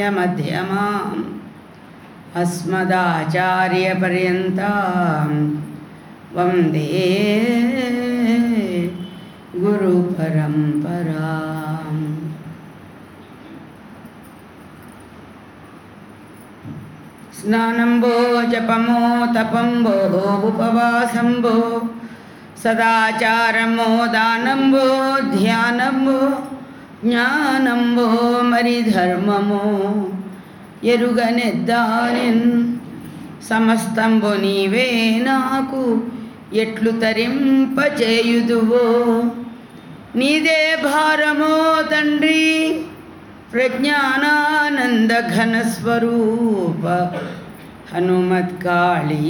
मध्यमाम् अस्मदाचार्यपर्यन्तां वन्दे गुरुपरम्पराम् స్నానంబో జపమో తపంబో ఉపవాసంబో సదాచారమో దానంబో ధ్యానంబో జ్ఞానంబో మరి ధర్మమో ఎరుగనెద్దానిన్ సమస్తంబు నీవే నాకు ఎట్లు తరింపచేయుదువో నీదే భారమో తండ్రి ప్రజ్ఞానానంద ఘన స్వరూప హనుమత్కాళీ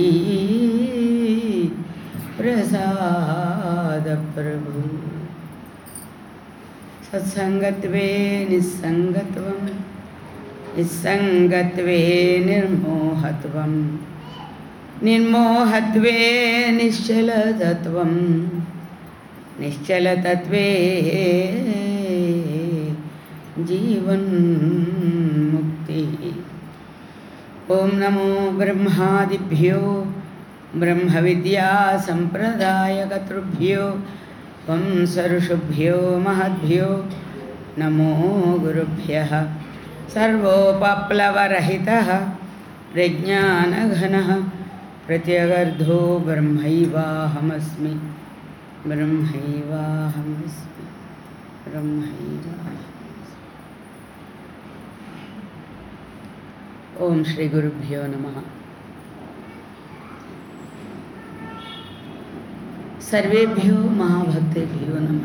ప్రసాద ప్రభు సత్సంగత్వే నిస్సంగత్వం నిస్సంగత్వే నిర్మోహత్వం నిర్మోహత్వే నిశ్చలతత్వం నిశ్చలతత్వే జీవన్ముక్తి ఓం నమో బ్రహ్మాదిభ్యో బ్రహ్మ విద్యా సంప్రదాయకతృభ్యో వంశఋషుభ్యో మహద్భ్యో నమో గురుభ్య సర్వోపప్లవరహిత ప్రజ్ఞానఘన ప్రత్యగర్ధో బ్రహ్మైవాహమస్మి బ్రహ్మైవాహమస్మి బ్రహ్మైవాహమస్మి ఓం శ్రీ గురుభ్యో నమ సర్వేభ్యో మహాభక్తేభ్యో నమ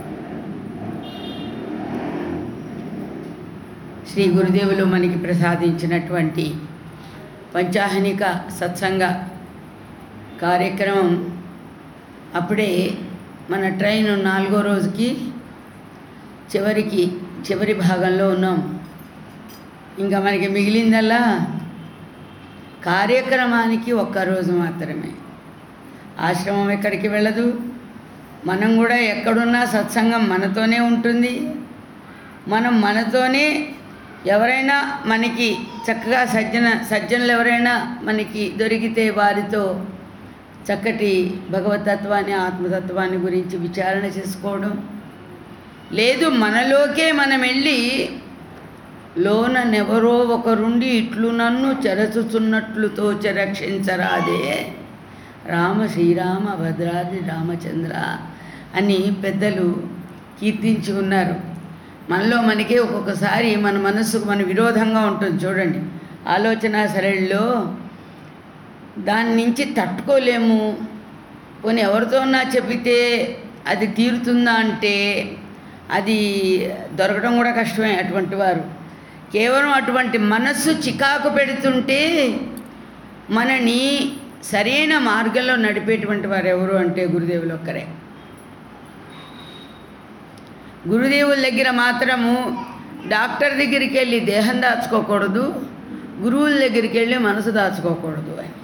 శ్రీ గురుదేవులు మనకి ప్రసాదించినటువంటి పంచాహనిక సత్సంగ కార్యక్రమం అప్పుడే మన ట్రైన్ నాలుగో రోజుకి చివరికి చివరి భాగంలో ఉన్నాం ఇంకా మనకి మిగిలిందల్లా కార్యక్రమానికి ఒక్కరోజు మాత్రమే ఆశ్రమం ఎక్కడికి వెళ్ళదు మనం కూడా ఎక్కడున్నా సత్సంగం మనతోనే ఉంటుంది మనం మనతోనే ఎవరైనా మనకి చక్కగా సజ్జన సజ్జనులు ఎవరైనా మనకి దొరికితే వారితో చక్కటి భగవతత్వాన్ని ఆత్మతత్వాన్ని గురించి విచారణ చేసుకోవడం లేదు మనలోకే మనం వెళ్ళి లోననెవరో ఒకరుండి ఇట్లు నన్ను చెరచుచున్నట్లు తోచ రక్షించరాదే రామ శ్రీరామ భద్రాది రామచంద్ర అని పెద్దలు కీర్తించి ఉన్నారు మనలో మనకే ఒక్కొక్కసారి మన మనస్సుకు మన విరోధంగా ఉంటుంది చూడండి ఆలోచన సరళిలో దాని నుంచి తట్టుకోలేము పోనీ ఎవరితోనా చెబితే అది తీరుతుందా అంటే అది దొరకడం కూడా కష్టమే అటువంటి వారు కేవలం అటువంటి మనస్సు చికాకు పెడుతుంటే మనని సరైన మార్గంలో నడిపేటువంటి వారు ఎవరు అంటే గురుదేవులు ఒక్కరే గురుదేవుల దగ్గర మాత్రము డాక్టర్ దగ్గరికి వెళ్ళి దేహం దాచుకోకూడదు గురువుల దగ్గరికి వెళ్ళి మనసు దాచుకోకూడదు అని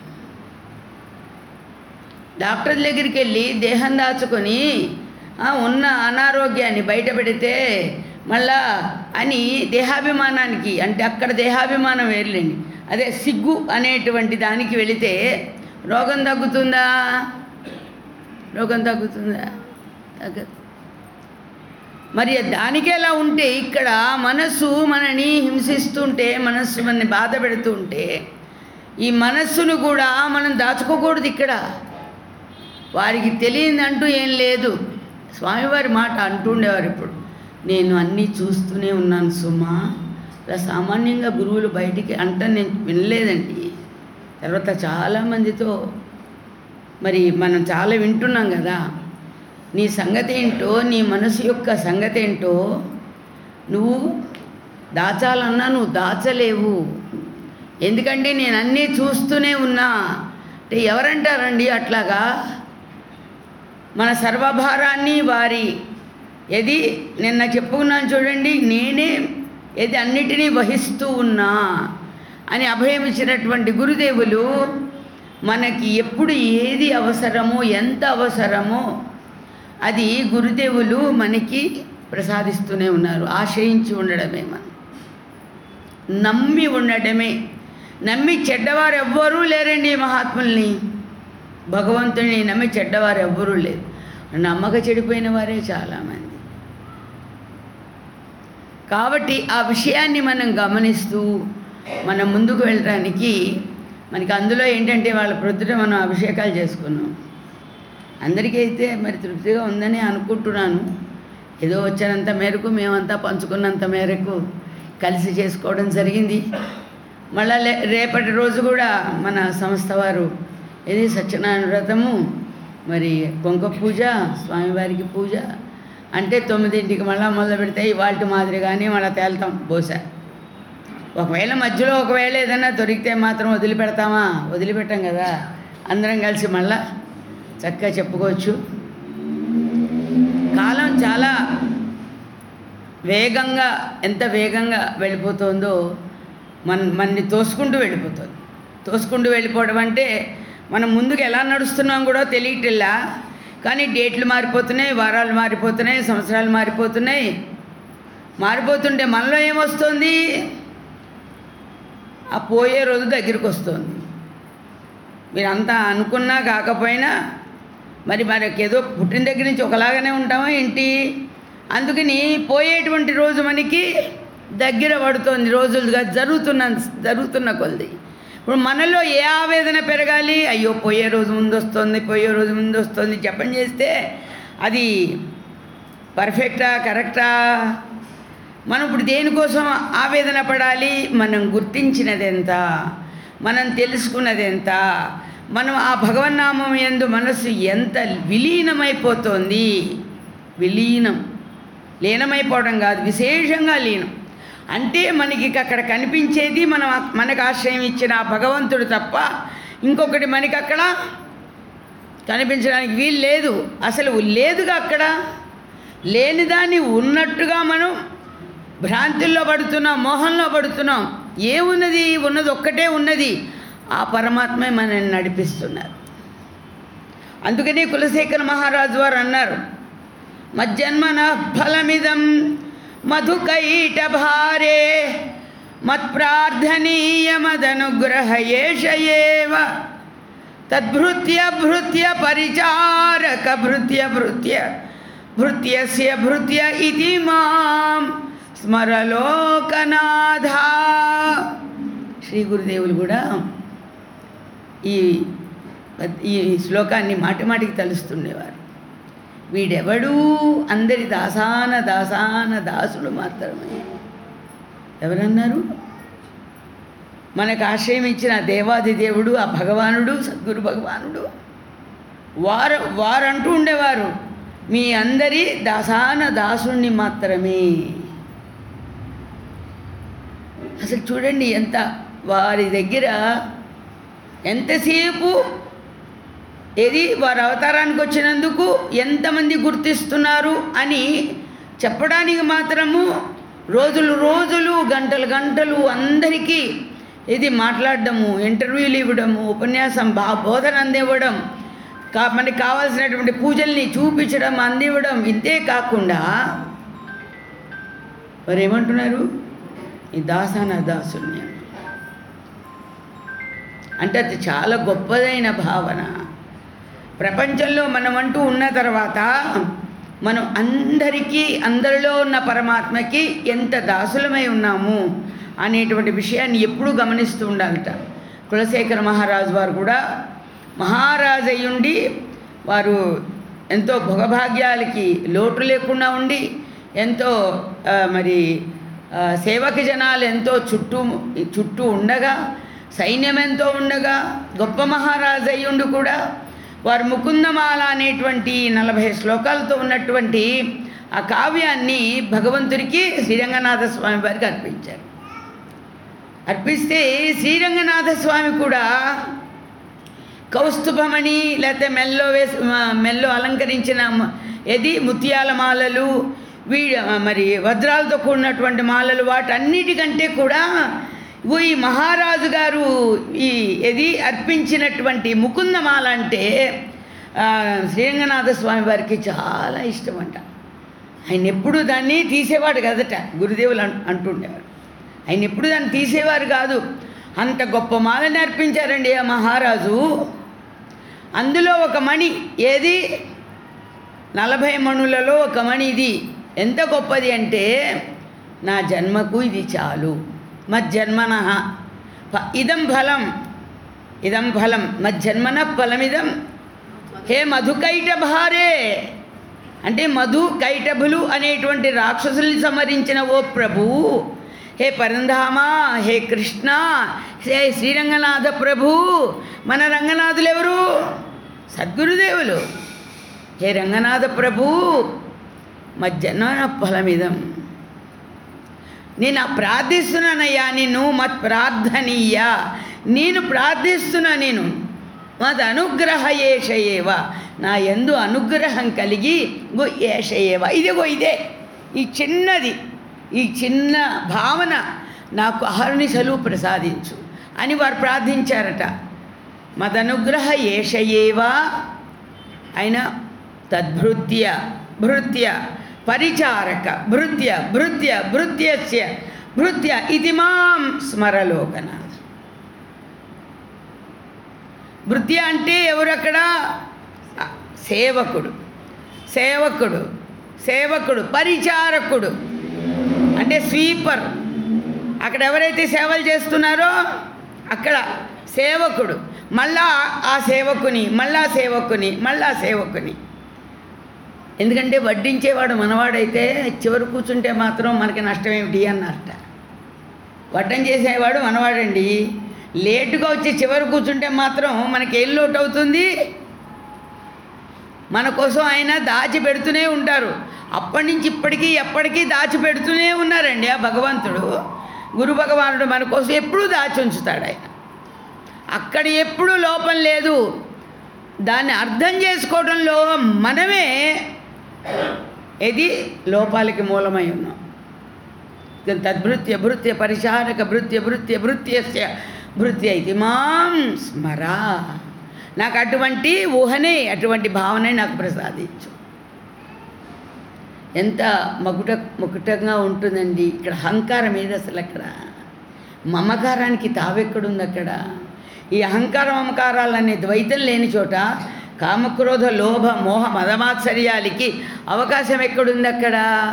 డాక్టర్ దగ్గరికి వెళ్ళి దేహం దాచుకొని ఆ, ఉన్న అనారోగ్యాన్ని బయట పెడితే మళ్ళా అని దేహాభిమానానికి అంటే అక్కడ దేహాభిమానం వేర్లేండి అదే సిగ్గు అనేటువంటి దానికి వెళితే రోగం తగ్గుతుందా రోగం తగ్గుతుందా తగ్గదు మరి దానికి ఎలా ఉంటే ఇక్కడ మనస్సు మనని హింసిస్తుంటే మనస్సు మనని బాధ పెడుతుంటే ఈ మనస్సును కూడా మనం దాచుకోకూడదు ఇక్కడ వారికి తెలియదంటూ ఏం లేదు స్వామివారి మాట అంటుండేవారు ఇప్పుడు నేను అన్నీ చూస్తూనే ఉన్నాను సుమా ఇలా సామాన్యంగా గురువులు బయటికి అంట నేను వినలేదండి తర్వాత చాలామందితో మరి మనం చాలా వింటున్నాం కదా నీ సంగతి ఏంటో నీ మనసు యొక్క సంగతి ఏంటో నువ్వు దాచాలన్నా నువ్వు దాచలేవు ఎందుకంటే నేను అన్నీ చూస్తూనే ఉన్నా అంటే ఎవరంటారండి అట్లాగా మన సర్వభారాన్ని వారి ఏది నిన్న చెప్పుకున్నాను చూడండి నేనే ఏది అన్నిటినీ వహిస్తూ ఉన్నా అని అభయం ఇచ్చినటువంటి గురుదేవులు మనకి ఎప్పుడు ఏది అవసరమో ఎంత అవసరమో అది గురుదేవులు మనకి ప్రసాదిస్తూనే ఉన్నారు ఆశ్రయించి ఉండడమే మనం నమ్మి ఉండటమే నమ్మి చెడ్డవారు ఎవ్వరూ లేరండి ఈ మహాత్ముల్ని భగవంతుని నమ్మి చెడ్డవారు ఎవ్వరూ లేరు నమ్మక చెడిపోయిన వారే చాలామంది కాబట్టి ఆ విషయాన్ని మనం గమనిస్తూ మనం ముందుకు వెళ్ళడానికి మనకి అందులో ఏంటంటే వాళ్ళ ప్రొద్దుట మనం అభిషేకాలు చేసుకున్నాం అందరికీ అయితే మరి తృప్తిగా ఉందని అనుకుంటున్నాను ఏదో వచ్చినంత మేరకు మేమంతా పంచుకున్నంత మేరకు కలిసి చేసుకోవడం జరిగింది మళ్ళా లే- రేపటి రోజు కూడా మన సంస్థ వారు ఇది సత్యనారాయణ వ్రతము మరి కొంక పూజ స్వామివారికి పూజ అంటే తొమ్మిదింటికి మళ్ళీ మొదలు పెడితే ఇవాళ మాదిరిగానే మళ్ళీ తేలుతాం బహుశా ఒకవేళ మధ్యలో ఒకవేళ ఏదైనా దొరికితే మాత్రం వదిలిపెడతామా వదిలిపెట్టాం కదా అందరం కలిసి మళ్ళా చక్కగా చెప్పుకోవచ్చు కాలం చాలా వేగంగా ఎంత వేగంగా వెళ్ళిపోతుందో మన మనని తోసుకుంటూ వెళ్ళిపోతుంది తోసుకుంటూ వెళ్ళిపోవడం అంటే మనం ముందుకు ఎలా నడుస్తున్నాం కూడా తెలియటిల్లా కానీ డేట్లు మారిపోతున్నాయి వారాలు మారిపోతున్నాయి సంవత్సరాలు మారిపోతున్నాయి మారిపోతుంటే మనలో ఏమొస్తుంది ఆ పోయే రోజు దగ్గరికి వస్తుంది మీరంతా అనుకున్నా కాకపోయినా మరి మనకి ఏదో పుట్టిన దగ్గర నుంచి ఒకలాగానే ఉంటామా ఏంటి అందుకని పోయేటువంటి రోజు మనకి దగ్గర పడుతోంది రోజులుగా జరుగుతున్న జరుగుతున్న కొలది ఇప్పుడు మనలో ఏ ఆవేదన పెరగాలి అయ్యో పోయే రోజు ముందు వస్తుంది పోయే రోజు ముందు వస్తుంది జపం చేస్తే అది పర్ఫెక్టా కరెక్టా మనం ఇప్పుడు దేనికోసం ఆవేదన పడాలి మనం గుర్తించినది ఎంత మనం తెలుసుకున్నది ఎంత మనం ఆ భగవన్నామం ఎందు మనస్సు ఎంత విలీనమైపోతోంది విలీనం లీనమైపోవడం కాదు విశేషంగా లీనం అంటే మనకి ఇక అక్కడ కనిపించేది మనం మనకు ఆశ్రయం ఇచ్చిన ఆ భగవంతుడు తప్ప ఇంకొకటి మనకి అక్కడ కనిపించడానికి వీలు లేదు అసలు లేదుగా అక్కడ లేని దాన్ని ఉన్నట్టుగా మనం భ్రాంతుల్లో పడుతున్నాం మోహంలో పడుతున్నాం ఏమున్నది ఉన్నది ఒక్కటే ఉన్నది ఆ పరమాత్మే మనల్ని నడిపిస్తున్నారు అందుకని కులశేఖర మహారాజు వారు అన్నారు మజ్జన్మన ఫలమిదం మధుకైట భారే మత్ప్రార్థనీయమదనుగ్రహ ఏష ఏవ తద్భృత్య భృత్య పరిచారక భృత్య భృత్య భృత్యస్య భృత్య ఇది మాం స్మరలోకనాథ శ్రీ గురుదేవులు కూడా ఈ ఈ శ్లోకాన్ని మాటి మాటికి తలుస్తుండేవారు వీడెవడు అందరి దాసాన దాసాన దాసుడు మాత్రమే ఎవరన్నారు మనకు ఆశ్రయం ఇచ్చిన దేవాది దేవుడు ఆ భగవానుడు సద్గురు భగవానుడు వారు వారంటూ ఉండేవారు మీ అందరి దాసాన దాసుణ్ణి మాత్రమే అసలు చూడండి ఎంత వారి దగ్గర ఎంతసేపు ఏది వారు అవతారానికి వచ్చినందుకు ఎంతమంది గుర్తిస్తున్నారు అని చెప్పడానికి మాత్రము రోజులు రోజులు గంటలు గంటలు అందరికీ ఇది మాట్లాడడము ఇంటర్వ్యూలు ఇవ్వడము ఉపన్యాసం బా బోధన అందివ్వడం కా మనకి కావాల్సినటువంటి పూజల్ని చూపించడం అందివ్వడం ఇంతే కాకుండా మరి ఏమంటున్నారు ఈ దాసాన దాసుని అంటే అది చాలా గొప్పదైన భావన ప్రపంచంలో మనం అంటూ ఉన్న తర్వాత మనం అందరికీ అందరిలో ఉన్న పరమాత్మకి ఎంత దాసులమై ఉన్నాము అనేటువంటి విషయాన్ని ఎప్పుడూ గమనిస్తూ ఉండాలట కులశేఖర మహారాజు వారు కూడా మహారాజు అయ్యుండి వారు ఎంతో భోగభాగ్యాలకి లోటు లేకుండా ఉండి ఎంతో ఆ, మరి ఆ, సేవక జనాలు ఎంతో చుట్టూ చుట్టూ ఉండగా సైన్యం ఎంతో ఉండగా గొప్ప మహారాజు అయ్యుండి కూడా వారు ముకుందమాల అనేటువంటి నలభై శ్లోకాలతో ఉన్నటువంటి ఆ కావ్యాన్ని భగవంతుడికి శ్రీరంగనాథ స్వామి వారికి అర్పించారు అర్పిస్తే శ్రీరంగనాథ స్వామి కూడా కౌస్తుభమణి లేకపోతే మెల్లో వేసి మ- మెల్లో అలంకరించిన మ- ఏది ముత్యాల మాలలు వీ మరి వజ్రాలతో కూడినటువంటి మాలలు వాటన్నిటికంటే కూడా ఇగో ఈ మహారాజు గారు ఈ ఏది అర్పించినటువంటి ముకుందమాల అంటే ఆ, శ్రీరంగనాథ స్వామి వారికి చాలా ఇష్టం అంట ఆయన ఎప్పుడు దాన్ని తీసేవాడు కదట గురుదేవులు అన్- అంటుండేవారు ఆయన ఎప్పుడు దాన్ని తీసేవారు కాదు అంత గొప్ప మాల నేర్పించారండి ఆ మహారాజు అందులో ఒక మణి ఏది నలభై మణులలో ఒక మణి ఇది ఎంత గొప్పది అంటే నా జన్మకు ఇది చాలు మజ్జన్మన ఇదం ఫలం ఇదం ఫలం మజ్జన్మన ఫలమిదం హే మధుకైట భారే అంటే మధు కైటభులు అనేటువంటి రాక్షసుల్ని సంహరించిన ఓ ప్రభు హే పరంధామ హే కృష్ణ హే శ్రీరంగనాథ ప్రభు మన రంగనాథులు ఎవరు సద్గురుదేవులు హే రంగనాథ ప్రభు మజ్జన ఫలమిదం నేను ప్రార్థిస్తున్నానయ్యా నిన్ను మత్ ప్రార్థనీయ నేను ప్రార్థిస్తున్నా నేను మత్ అనుగ్రహ ఏషయేవ నా ఎందు అనుగ్రహం కలిగి గో ఏషయేవ ఇదిగో ఇదే ఈ చిన్నది ఈ చిన్న భావన నాకు అహర్నిశలు ప్రసాదించు అని వారు ప్రార్థించారట మదనుగ్రహ ఏషయేవా ఆయన తద్భృత్య భృత్య పరిచారక భృత్య భృత్య భృత్యస్య భృత్య ఇది మాం స్మరలోకన భృత్య అంటే ఎవరక్కడ సేవకుడు సేవకుడు సేవకుడు పరిచారకుడు అంటే స్వీపర్ అక్కడ ఎవరైతే సేవలు చేస్తున్నారో అక్కడ సేవకుడు మళ్ళా ఆ సేవకుని మళ్ళా సేవకుని మళ్ళా సేవకుని ఎందుకంటే వడ్డించేవాడు మనవాడైతే చివరి కూర్చుంటే మాత్రం మనకి నష్టం ఏమిటి అన్నారట వడ్డం చేసేవాడు మనవాడండి లేటుగా వచ్చి చివరి కూర్చుంటే మాత్రం మనకి ఏం లోటు అవుతుంది మన కోసం ఆయన దాచి పెడుతూనే ఉంటారు అప్పటి నుంచి ఇప్పటికీ ఎప్పటికీ దాచి పెడుతూనే ఉన్నారండి ఆ భగవంతుడు గురు భగవానుడు మన కోసం ఎప్పుడూ దాచి ఉంచుతాడు ఆయన అక్కడ ఎప్పుడూ లోపం లేదు దాన్ని అర్థం చేసుకోవడంలో మనమే ఇది లోపాలకి మూలమై ఉన్నాం తద్భృత్య భృత్య పరిచారక భృత్య భృత్య భృత్యస్య భృత్య ఇది మాం స్మరా నాకు అటువంటి ఊహనే అటువంటి భావనే నాకు ప్రసాదించు ఎంత మగుట ముకుటంగా ఉంటుందండి ఇక్కడ అహంకారం ఏది అసలు అక్కడ మమకారానికి తావెక్కడుంది అక్కడ ఈ అహంకార మమకారాలు అనే ద్వైతం లేని చోట కామక్రోధ లోభ మోహ మదమాత్సర్యాలకి అవకాశం ఎక్కడుంది అక్కడ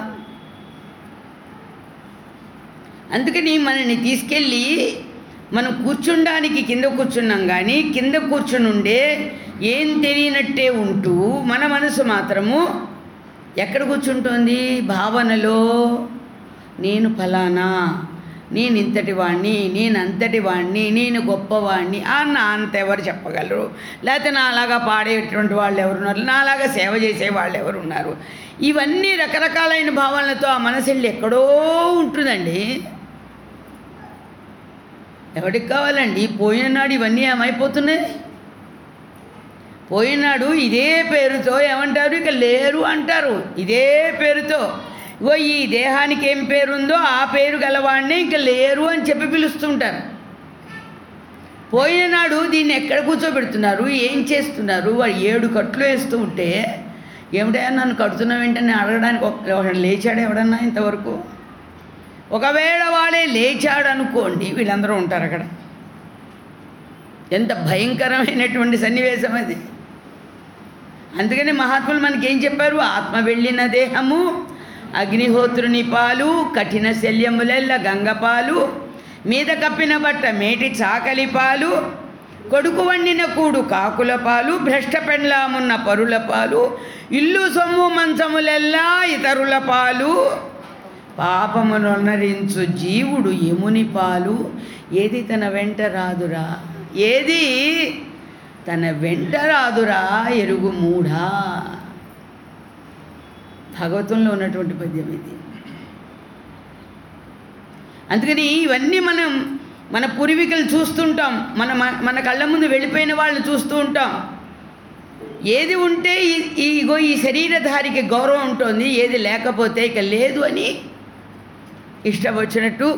అందుకని మనల్ని తీసుకెళ్ళి మనం కూర్చుండానికి కింద కూర్చున్నాం కానీ కింద కూర్చుని ఉండే ఏం తెలియనట్టే ఉంటూ మన మనసు మాత్రము ఎక్కడ కూర్చుంటోంది భావనలో నేను ఫలానా నేను ఇంతటి వాణ్ణి నేను అంతటి వాణ్ణి నేను గొప్పవాణ్ణి ఆ నా అంత ఎవరు చెప్పగలరు లేకపోతే నాలాగా పాడేటువంటి వాళ్ళు ఎవరున్నారు నాలాగా సేవ చేసే వాళ్ళు ఎవరు ఉన్నారు ఇవన్నీ రకరకాలైన భావనలతో ఆ మనసు వెళ్ళి ఎక్కడో ఉంటుందండి ఎవరికి కావాలండి పోయినాడు ఇవన్నీ ఏమైపోతున్నాయి పోయినాడు ఇదే పేరుతో ఏమంటారు ఇక లేరు అంటారు ఇదే పేరుతో ఇగో ఈ దేహానికి ఏం పేరుందో ఆ పేరు గలవాడిని ఇంక లేరు అని చెప్పి పిలుస్తుంటారు పోయినాడు దీన్ని ఎక్కడ కూర్చోబెడుతున్నారు ఏం చేస్తున్నారు వాడు ఏడు కట్లు వేస్తూ ఉంటే ఏమిటయా నన్ను కడుతున్నావు ఏంటని అడగడానికి ఒక ఒకడు లేచాడు ఎవడన్నా ఇంతవరకు ఒకవేళ వాడే లేచాడు అనుకోండి వీళ్ళందరూ ఉంటారు అక్కడ ఎంత భయంకరమైనటువంటి సన్నివేశం అది అందుకని మహాత్ములు మనకేం చెప్పారు ఆత్మ వెళ్ళిన దేహము అగ్నిహోత్రుని పాలు కఠిన శల్యములెల్ల గంగపాలు మీద కప్పిన బట్ట మేటి చాకలి పాలు కొడుకు వండిన కూడు కాకుల పాలు భ్రష్ట పెండ్లామున్న పరుల పాలు ఇల్లు సొమ్ము మంచములెల్లా ఇతరుల పాలు పాపమునొనరించు జీవుడు యముని పాలు ఏది తన వెంట రాదురా ఏది తన వెంట రాదురా ఎరుగు మూఢా భగవతంలో ఉన్నటువంటి పద్యం ఇది అందుకని ఇవన్నీ మనం మన పూర్వీకులు చూస్తుంటాం మన మన- మన కళ్ళ ముందు వెళ్ళిపోయిన వాళ్ళు చూస్తూ ఉంటాం ఏది ఉంటే ఈ- ఈ ఇగో ఈ శరీరధారికి గౌరవం ఉంటుంది ఏది లేకపోతే ఇక లేదు అని ఇష్టం వచ్చినట్టు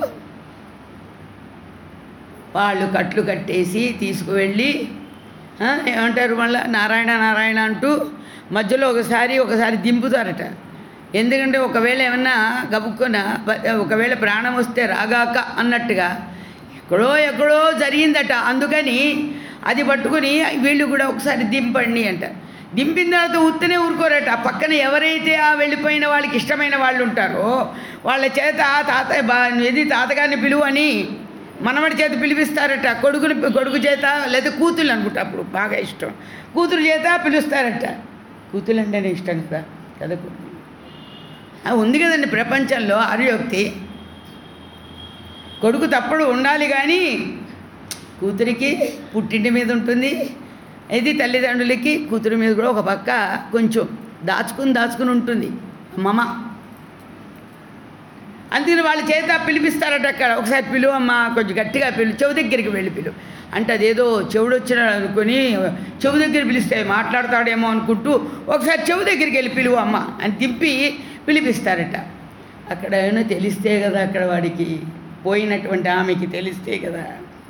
వాళ్ళు కట్లు కట్టేసి తీసుకువెళ్ళి ఆ, ఏమంటారు మళ్ళా నారాయణ నారాయణ అంటూ మధ్యలో ఒకసారి ఒకసారి దింపుతారట ఎందుకంటే ఒకవేళ ఏమన్నా గబుక్కున బ- ఒకవేళ ప్రాణం వస్తే రాగాక అన్నట్టుగా ఎక్కడో ఎక్కడో జరిగిందట అందుకని అది పట్టుకుని వీళ్ళు కూడా ఒకసారి దింపండి అంట దింపిన తర్వాత ఉత్తనే ఊరుకోరట ఆ పక్కన ఎవరైతే ఆ వెళ్ళిపోయిన వాళ్ళకి ఇష్టమైన వాళ్ళు ఉంటారో వాళ్ళ చేత తాతయ్య బా ఇది తాతగారిని పిలువు అని మనవడి చేత పిలిపిస్తారట కొడుకుని కొడుకు చేత లేదా కూతురు అనుకుంటా అప్పుడు బాగా ఇష్టం కూతురు చేత పిలుస్తారట కూతురు అంటేనే ఇష్టం కదా కదా ఆ, ఉంది కదండి ప్రపంచంలో ఆర్యోక్తి కొడుకు తప్పుడు ఉండాలి కానీ కూతురికి పుట్టింటి మీద ఉంటుంది ఇది తల్లిదండ్రులకి కూతురి మీద కూడా ఒక పక్క కొంచెం దాచుకుని దాచుకుని ఉంటుంది మమ అందుకని వాళ్ళ చేత పిలిపిస్తారట అక్కడ ఒకసారి పిలువు అమ్మ కొంచెం గట్టిగా పిలు చెవు దగ్గరికి వెళ్ళి పిలువు అంటే అదేదో చెవుడు వచ్చినాడు అనుకుని చెవు దగ్గర పిలిస్తే మాట్లాడతాడేమో అనుకుంటూ ఒకసారి చెవు దగ్గరికి వెళ్ళి పిలువు అమ్మ అని తిప్పి పిలిపిస్తారట అక్కడ ఏమైనా తెలిస్తే కదా అక్కడ వాడికి పోయినటువంటి ఆమెకి తెలిస్తే కదా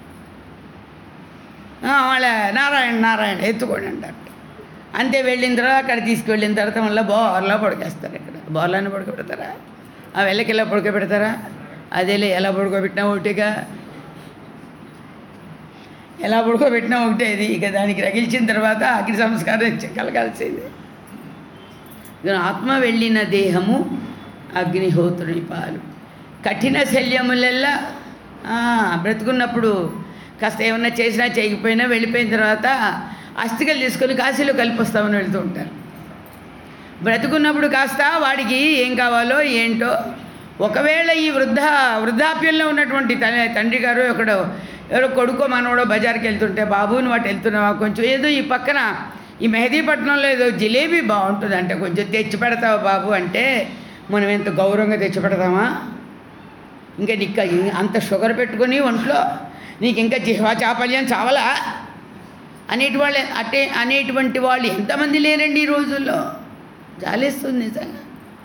ఆ, వాళ్ళ నారాయణ నారాయణ ఎత్తుకోండి అంటారు అంతే వెళ్ళిన తర్వాత అక్కడ తీసుకువెళ్ళిన తర్వాత మళ్ళీ బోర్లా పడుకేస్తారు ఇక్కడ బోర్లాన్ని పడుకోబెడతారా ఆ వెళ్ళకి ఎలా పడుకోబెడతారా అదేలే ఎలా పడుకోబెట్టినా ఒకటిగా ఎలా పడుకోబెట్టినా ఒకటే ఇది ఇక దానికి రగిల్చిన తర్వాత అగ్ని సంస్కారం చ- కలగాల్సింది ఇక ఆత్మ వెళ్ళిన దేహము అగ్నిహోత్రుని పాలు కఠిన శల్యములెల్లా ఆ, బ్రతుకున్నప్పుడు కాస్త ఏమన్నా చేసినా చేయకపోయినా వెళ్ళిపోయిన తర్వాత అస్థికలు తీసుకొని కాశీలో కలిపొస్తామని వెళ్తూ ఉంటారు బ్రతుకున్నప్పుడు కాస్త వాడికి ఏం కావాలో ఏంటో ఒకవేళ ఈ వృద్ధ వృద్ధాప్యంలో ఉన్నటువంటి తల్లి తండ్రి గారు ఎక్కడో ఎవరో కొడుకో మనవడో బజార్కి వెళ్తుంటే బాబుని వాటి వెళ్తున్నావా కొంచెం ఏదో ఈ పక్కన ఈ మెహదీపట్నంలో ఏదో జిలేబీ బాగుంటుంది అంటే కొంచెం తెచ్చి పెడతావా బాబు అంటే మనం ఎంత గౌరవంగా తెచ్చి పెడతామా ఇంకా నీకు అంత షుగర్ పెట్టుకొని ఒంట్లో నీకు ఇంకా జిహ్వా చాపల్యం చావలా అనేటి వాళ్ళు అటే అనేటువంటి వాళ్ళు ఎంతమంది లేరండి ఈ రోజుల్లో జాలేస్తుంది నిజంగా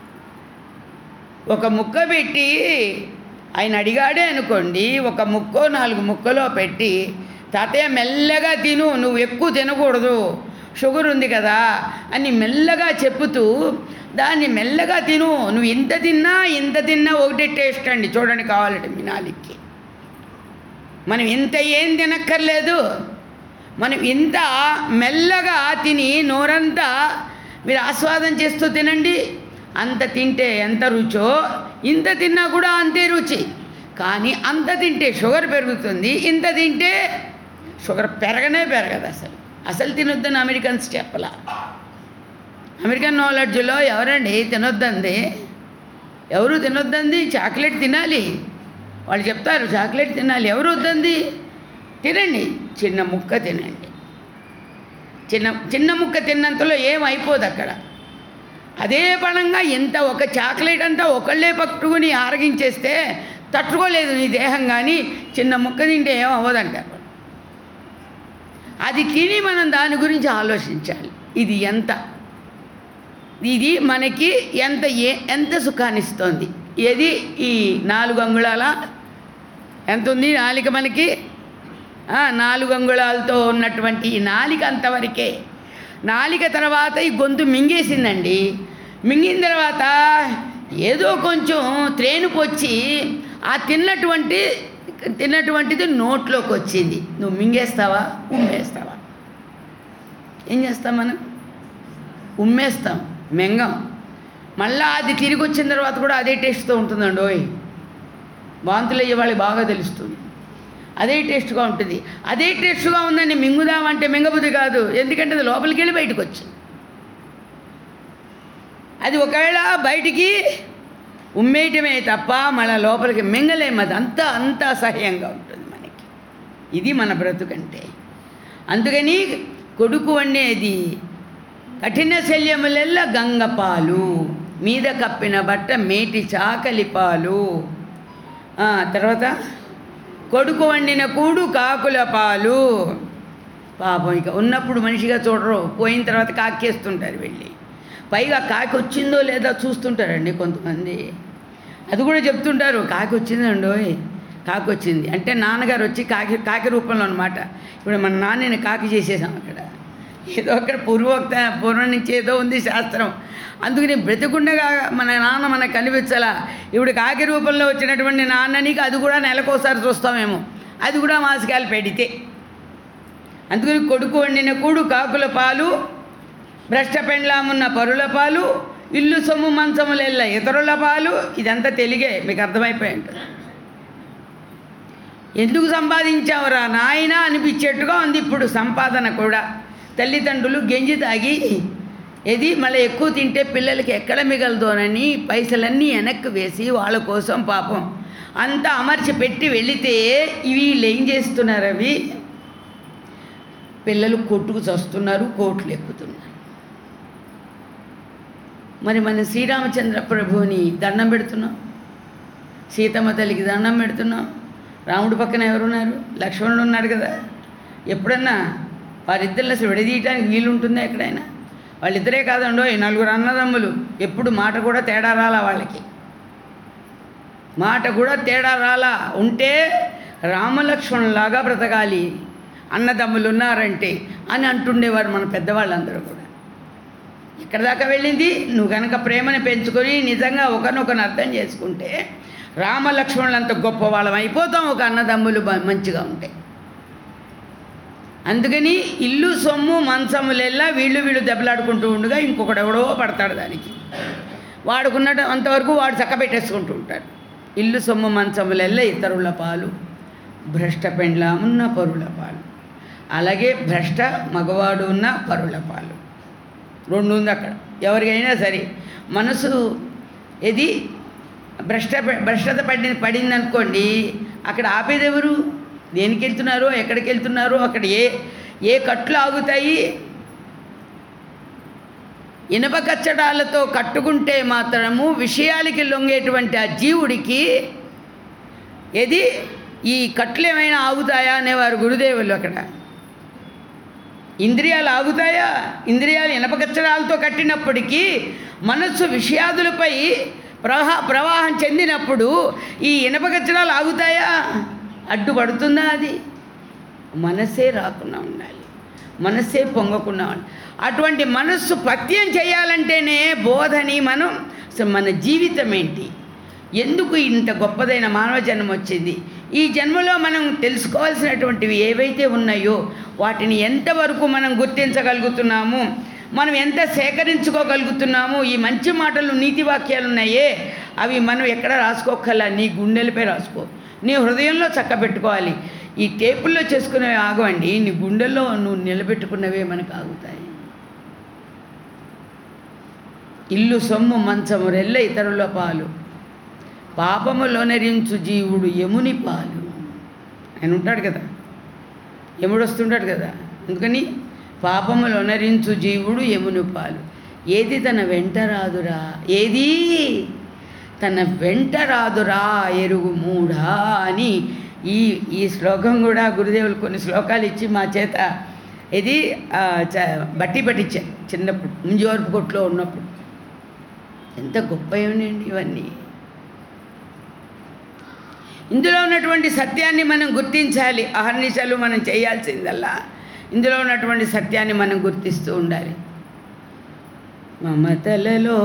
ఒక ముక్క పెట్టి ఆయన అడిగాడే అనుకోండి ఒక ముక్కో నాలుగు ముక్కలో పెట్టి తాతయ్య మెల్లగా తిను నువ్వు ఎక్కువ తినకూడదు షుగర్ ఉంది కదా అని మెల్లగా చెప్పుతూ దాన్ని మెల్లగా తిను నువ్వు ఇంత తిన్నా ఇంత తిన్నా ఒకటే టేస్ట్ అండి చూడండి కావాలంటే మీ నాలుగుకి మనం ఇంత ఏం తినక్కర్లేదు మనం ఇంత మెల్లగా తిని నోరంతా మీరు ఆస్వాదం చేస్తూ తినండి అంత తింటే ఎంత రుచో ఇంత తిన్నా కూడా అంతే రుచి కానీ అంత తింటే షుగర్ పెరుగుతుంది ఇంత తింటే షుగర్ పెరగనే పెరగదు అసలు అసలు తినొద్దని అమెరికన్స్ చెప్పలా అమెరికన్ నాలెడ్జ్లో ఎవరండి తినొద్దంది ఎవరు తినొద్దంది చాక్లెట్ తినాలి వాళ్ళు చెప్తారు చాక్లెట్ తినాలి ఎవరు వద్దంది తినండి చిన్న ముక్క తినండి చిన్న చిన్న ముక్క తిన్నంతలో ఏం అయిపోదు అక్కడ అదే పడంగా ఎంత ఒక చాక్లెట్ అంతా ఒకళ్ళే పట్టుకుని ఆరగించేస్తే తట్టుకోలేదు నీ దేహం కానీ చిన్న ముక్క తింటే ఏం అవ్వదంటారు అది తిని మనం దాని గురించి ఆలోచించాలి ఇది ఎంత ఇది మనకి ఎంత ఏ ఎంత సుఖాన్ని ఇస్తోంది ఏది ఈ నాలుగు అంగుళాల ఎంత ఉంది నాలిక మనకి ఆ, నాలుగు అంగుళాలతో ఉన్నటువంటి ఈ నాలిక అంతవరకే నాలిక తర్వాత ఈ గొంతు మింగేసిందండి మింగిన తర్వాత ఏదో కొంచెం త్రేనుపు వచ్చి ఆ తిన్నటువంటి తిన్నటువంటిది నోట్లోకి వచ్చింది నువ్వు మింగేస్తావా ఉమ్మేస్తావా ఏం చేస్తాం మనం ఉమ్మేస్తాం మెంగం మళ్ళా అది తిరిగి వచ్చిన తర్వాత కూడా అదే టేస్ట్తో ఉంటుందండి ఓయ్ వాంతులు అయ్యే వాళ్ళకి బాగా తెలుస్తుంది అదే టేస్ట్గా ఉంటుంది అదే టేస్ట్గా ఉందని మింగుదామంటే మింగబుద్ధి కాదు ఎందుకంటే అది లోపలికి వెళ్ళి బయటకు వచ్చింది అది ఒకవేళ బయటికి ఉమ్మేయటమే తప్ప మళ్ళీ లోపలికి మింగలేము అది అంతా అంతా అసహ్యంగా ఉంటుంది మనకి ఇది మన బ్రతుకంటే అందుకని కొడుకు అనేది కఠిన శల్యములెల్ల గంగపాలు మీద కప్పిన బట్ట మేటి చాకలి పాలు ఆ, తర్వాత కొడుకు వండిన కూడు కాకుల పాలు పాపం ఇక ఉన్నప్పుడు మనిషిగా చూడరు పోయిన తర్వాత కాకేస్తుంటారు వెళ్ళి పైగా కాకి వచ్చిందో లేదో చూస్తుంటారండి కొంతమంది అది కూడా చెప్తుంటారు కాకి వచ్చిందండి ఓయ్ కాకి వచ్చింది అంటే నాన్నగారు వచ్చి కాకి కాకి రూపంలో అనమాట ఇప్పుడు మన నాన్నని కాకి చేసేసాం అక్కడ ఏదో అక్కడ పూర్వోక్త పూర్వం నుంచి ఏదో ఉంది శాస్త్రం అందుకని బ్రతికుండగా మన నాన్న మనకు కనిపించాలా ఇప్పుడు కాకి రూపంలో వచ్చినటువంటి నాన్ననికి అది కూడా నెలకోసారి చూస్తామేమో అది కూడా మాసికాలు పెడితే అందుకని కొడుకు వండిన కూడు కాకుల పాలు భ్రష్ట పెండ్లామున్న పరుల పాలు ఇల్లు సొమ్ము మంచములెల్ల ఇతరుల పాలు ఇదంతా తెలిగే మీకు అర్థమైపోయి ఉంటుంది ఎందుకు సంపాదించావురా నాయన అనిపించేట్టుగా ఉంది ఇప్పుడు సంపాదన కూడా తల్లిదండ్రులు గెంజి తాగి ఏది మళ్ళీ ఎక్కువ తింటే పిల్లలకి ఎక్కడ మిగలదోనని పైసలన్నీ వెనక్కి వేసి వాళ్ళ కోసం పాపం అంతా అమర్చి పెట్టి వెళితే వీళ్ళు ఏం చేస్తున్నారు అవి పిల్లలు కొట్టుకు చస్తున్నారు కోట్లు ఎక్కుతున్నారు మరి మన శ్రీరామచంద్ర ప్రభువుని దండం పెడుతున్నాం సీతమ్మ తల్లికి దండం పెడుతున్నాం రాముడి పక్కన ఎవరున్నారు లక్ష్మణుడు ఉన్నాడు కదా ఎప్పుడన్నా వారిద్దరిని అసలు విడదీయటానికి వీలుంటుందా ఎక్కడైనా వాళ్ళిద్దరే కాదండో ఈ నలుగురు అన్నదమ్ములు ఎప్పుడు మాట కూడా తేడా రాలా వాళ్ళకి మాట కూడా తేడా రాలా ఉంటే రామలక్ష్మణులాగా బ్రతకాలి అన్నదమ్ములు ఉన్నారంటే అని అంటుండేవారు మన పెద్దవాళ్ళందరూ కూడా ఎక్కడ దాకా వెళ్ళింది నువ్వు కనుక ప్రేమను పెంచుకొని నిజంగా ఒకరినొకరిని అర్థం చేసుకుంటే రామలక్ష్మణులంత గొప్ప వాళ్ళం అయిపోతాం ఒక అన్నదమ్ములు బ- మంచిగా ఉంటే అందుకని ఇల్లు సొమ్ము మంచములెల్లా వీళ్ళు వీళ్ళు దెబ్బలాడుకుంటూ ఉండగా ఇంకొకడు ఎవడో పడతాడు దానికి వాడుకున్నట్టు అంతవరకు వాడు చక్క పెట్టేసుకుంటూ ఉంటాడు ఇల్లు సొమ్ము మంచములెల్లా ఇతరుల పాలు భ్రష్ట పెండ్లామున్న పరుల పాలు అలాగే భ్రష్ట మగవాడు ఉన్న పరుల పాలు రెండు ఉంది అక్కడ ఎవరికైనా సరే మనసు ఏది భ్రష్ట భ్రష్టత పడి పడింది అనుకోండి అక్కడ ఆపేది ఎవరు దేనికి వెళ్తున్నారో ఎక్కడికి వెళ్తున్నారో అక్కడ ఏ ఏ కట్లు ఆగుతాయి ఇనప కచ్చడాలతో కట్టుకుంటే మాత్రము విషయాలకి లొంగేటువంటి ఆ జీవుడికి ఏది ఈ కట్లు ఏమైనా ఆగుతాయా అనేవారు గురుదేవులు అక్కడ ఇంద్రియాలు ఆగుతాయా ఇంద్రియాలు ఇనపకచ్చడాలతో కట్టినప్పటికీ మనస్సు విషయాదులపై ప్రవాహ ప్రవాహం చెందినప్పుడు ఈ ఇనపకచ్చడాలు ఆగుతాయా అడ్డుపడుతుందా అది మనసే రాకుండా ఉండాలి మనస్సే పొంగకుండా ఉండాలి అటువంటి మనస్సు పత్యం చేయాలంటేనే బోధని మనం అసలు మన జీవితం ఏంటి ఎందుకు ఇంత గొప్పదైన మానవ జన్మ వచ్చింది ఈ జన్మలో మనం తెలుసుకోవాల్సినటువంటివి ఏవైతే ఉన్నాయో వాటిని ఎంతవరకు మనం గుర్తించగలుగుతున్నాము మనం ఎంత సేకరించుకోగలుగుతున్నాము ఈ మంచి మాటలు నీతి వాక్యాలు ఉన్నాయే అవి మనం ఎక్కడ రాసుకోకల్లా నీ గుండెలపై రాసుకో నీ హృదయంలో చక్క పెట్టుకోవాలి ఈ టేపుల్లో చేసుకునేవి ఆగవండి నీ గుండెల్లో నువ్వు నిలబెట్టుకున్నవే మనకు ఆగుతాయి ఇల్లు సొమ్ము మంచము రెల్ల ఇతరుల పాలు పాపములోనరించు జీవుడు యముని పాలు ఆయన ఉంటాడు కదా యముడు వస్తుంటాడు కదా అందుకని పాపములోనరించు జీవుడు యముని పాలు ఏది తన వెంట రాదురా ఏది తన వెంట రాదురా ఎరుగు మూఢా అని ఈ ఈ శ్లోకం కూడా గురుదేవులు కొన్ని శ్లోకాలు ఇచ్చి మా చేత ఇది ఆ, చ- బట్టి పట్టించారు చిన్నప్పుడు ముంజోర్పు కొట్లో ఉన్నప్పుడు ఎంత గొప్ప ఏమిటండి ఇవన్నీ ఇందులో ఉన్నటువంటి సత్యాన్ని మనం గుర్తించాలి అహర్నిశలు మనం చేయాల్సిందల్లా ఇందులో ఉన్నటువంటి సత్యాన్ని మనం గుర్తిస్తూ ఉండాలి మమతలలో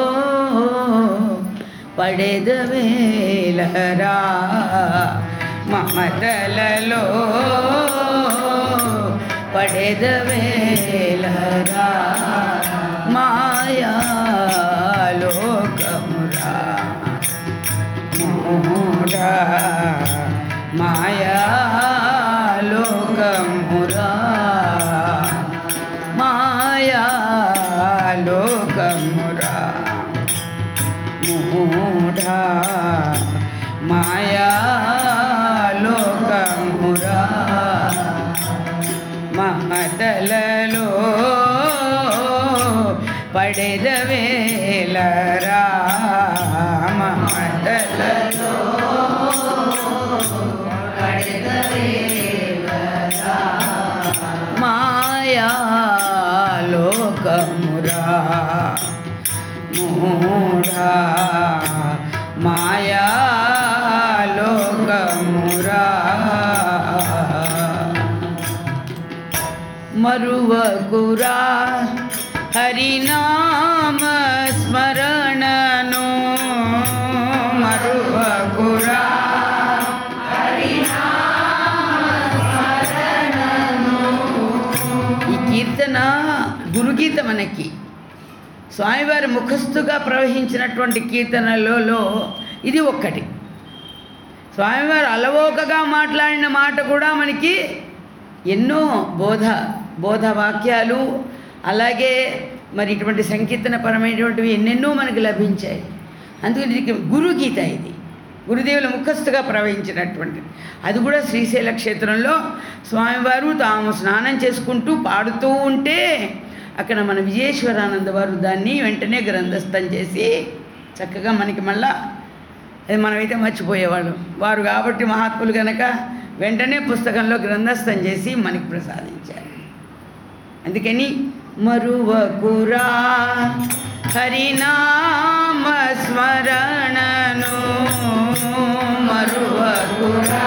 పడెదవేలరా మమతలలో పడెదవేలరా మాయాలోకమురా మూఢా మాయాలోకమురా మాయాలోకమురా మూఢా మాయాలోకమురా మమతలలో పడెదవేలరా మమతలలో మాయాలోకమురా మూఢా మాయాలోకమురా మరువకురా హరినామ స్మరణను మరువకురా ఈ కీర్తన గురుగీత మనకి స్వామివారి ముఖస్థుగా ప్రవహించినటువంటి కీర్తనలలో ఇది ఒక్కటి స్వామివారు అలవోకగా మాట్లాడిన మాట కూడా మనకి ఎన్నో బోధ బోధ వాక్యాలు అలాగే మరి ఇటువంటి సంకీర్తనపరమైనటువంటివి ఎన్నెన్నో మనకి లభించాయి అందుకని ఇది గురుగీత ఇది గురుదేవుల ముఖస్థుగా ప్రవహించినటువంటి అది కూడా శ్రీశైల క్షేత్రంలో స్వామివారు తాము స్నానం చేసుకుంటూ పాడుతూ ఉంటే అక్కడ మన విజయేశ్వరానంద వారు దాన్ని వెంటనే గ్రంథస్థం చేసి చక్కగా మనకి మళ్ళా అది మనమైతే మర్చిపోయేవాళ్ళం వారు కాబట్టి మహాత్ములు కనుక వెంటనే పుస్తకంలో గ్రంథస్థం చేసి మనకి ప్రసాదించారు అందుకని మరువకురా హరినామ స్మరణను మరువకురా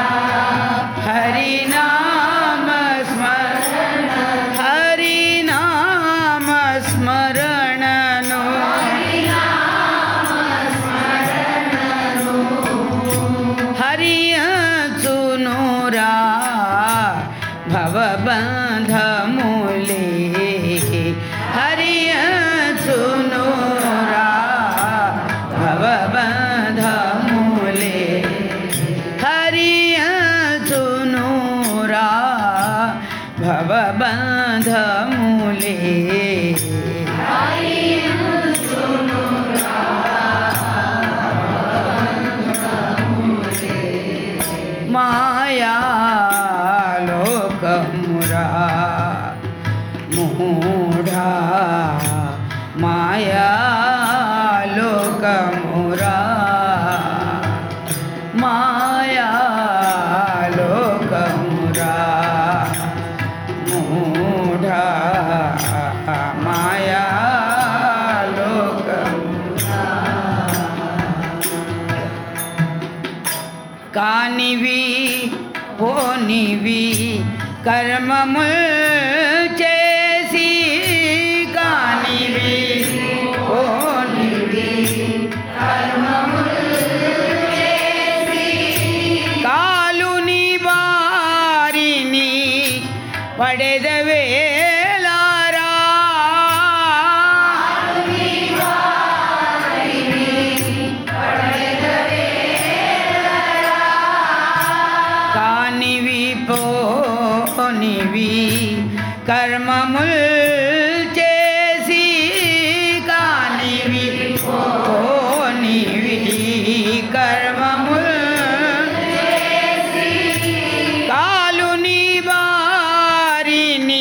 హరినామ స్మరణ హరినామ స్మరణను హరియచునురా భవబంధములే హరియచునురా భవబంధములే హరియచునురా భవబంధములే మాయాలోకమురా మూఢా మాయాలోకమురా మాయాలోకమురా మూఢా మాయాలోకమురా కానివి పోనివి కర్మము చేసి కానివి పోనివి కాలుని బారిని పడెదవేలారా కానివి పోనివి కర్మముల్ చేసి కానివి పోనివి కర్మముల్ కాలుని బారిని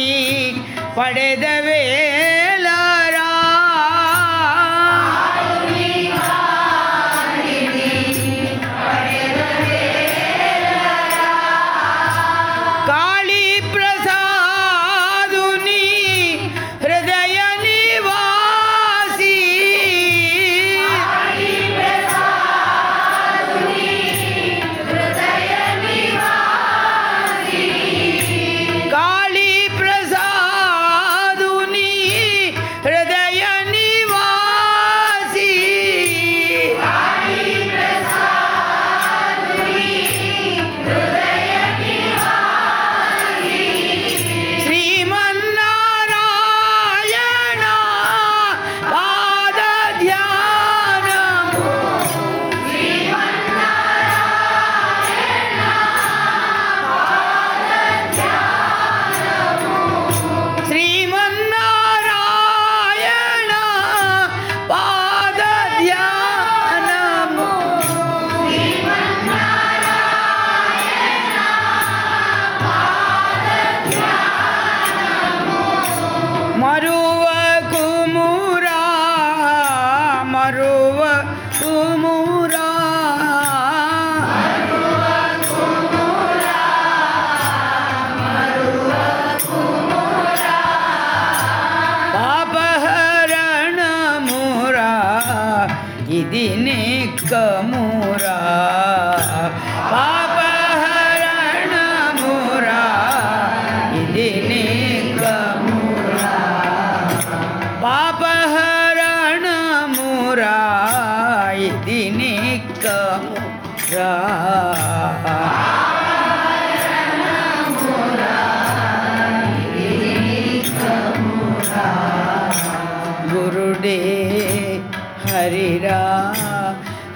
పడెదవేలరా కాళీ ప్రసాదుని హృదయ నివాసి కాళీ ప్రసాదుని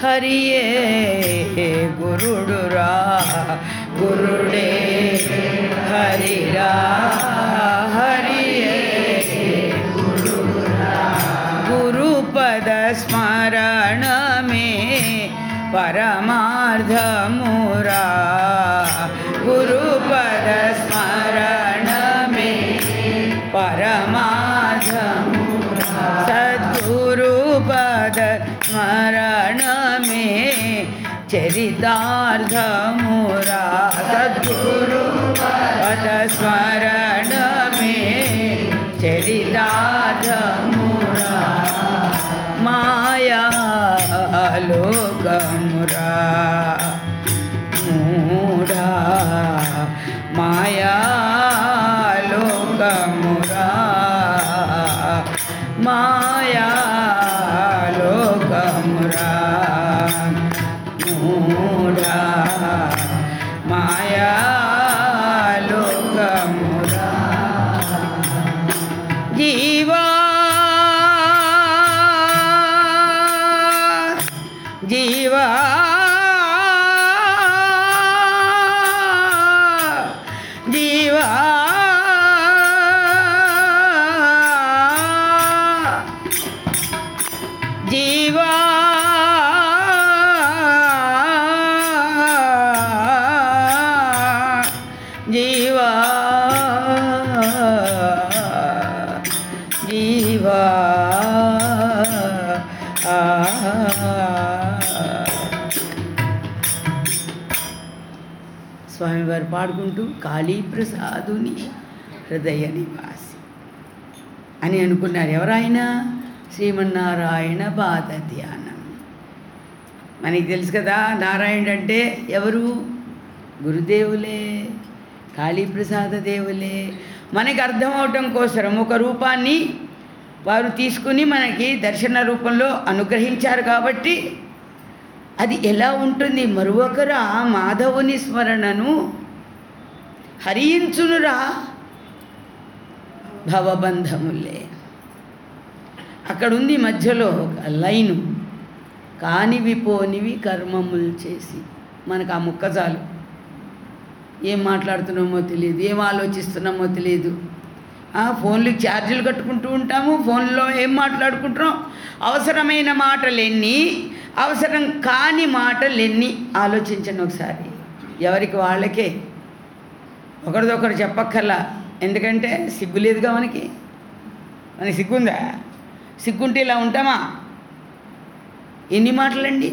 హరియే గురుడురా గురుడే హరిరా హరియే గురుపద స్మరణ మే పరమార్థమురా గురుపద స్మరణ మే పరమార్థమురా సద్గురుపద స్మరణ మే చరితార్థమురా సద్గురు పద స్మరణ మే చరితార్థమురా మాయా లోకమురా మూఢా మాయా లోకమురా మాయా లోకమురా మూఢా మాయా లోకమురా జీవా జీవా జీవా జీవా జీవా జీవా స్వామివారు పాడుకుంటూ కాళీప్రసాదుని హృదయ నివాసి అని అనుకున్నారు ఎవరాయన శ్రీమన్నారాయణ పాద ధ్యానం మనకి తెలుసు కదా నారాయణుడు అంటే ఎవరు గురుదేవులే కాళీప్రసాద దేవులే మనకి అర్థం అవటం కోసం ఒక రూపాన్ని వారు తీసుకుని మనకి దర్శన రూపంలో అనుగ్రహించారు కాబట్టి అది ఎలా ఉంటుంది మరొకరా మాధవుని స్మరణను హరించునురా భవబంధములే అక్కడ ఉంది మధ్యలో ఒక లైను కానివి పోనివి కర్మములు చేసి మనకు ఆ ముక్క చాలు ఏం మాట్లాడుతున్నామో తెలియదు ఏం ఆలోచిస్తున్నామో తెలియదు ఆ, ఫోన్లకి ఛార్జీలు కట్టుకుంటూ ఉంటాము ఫోన్లో ఏం మాట్లాడుకుంటున్నాం అవసరమైన మాటలు ఎన్ని అవసరం కాని మాటలు ఎన్ని ఆలోచించండి ఒకసారి ఎవరికి వాళ్ళకే ఒకరిదొకరు చెప్పక్కర్లా ఎందుకంటే సిగ్గు లేదుగా మనకి మనకి సిగ్గుందా సిగ్గుంటే ఇలా ఉంటామా ఎన్ని మాటలండి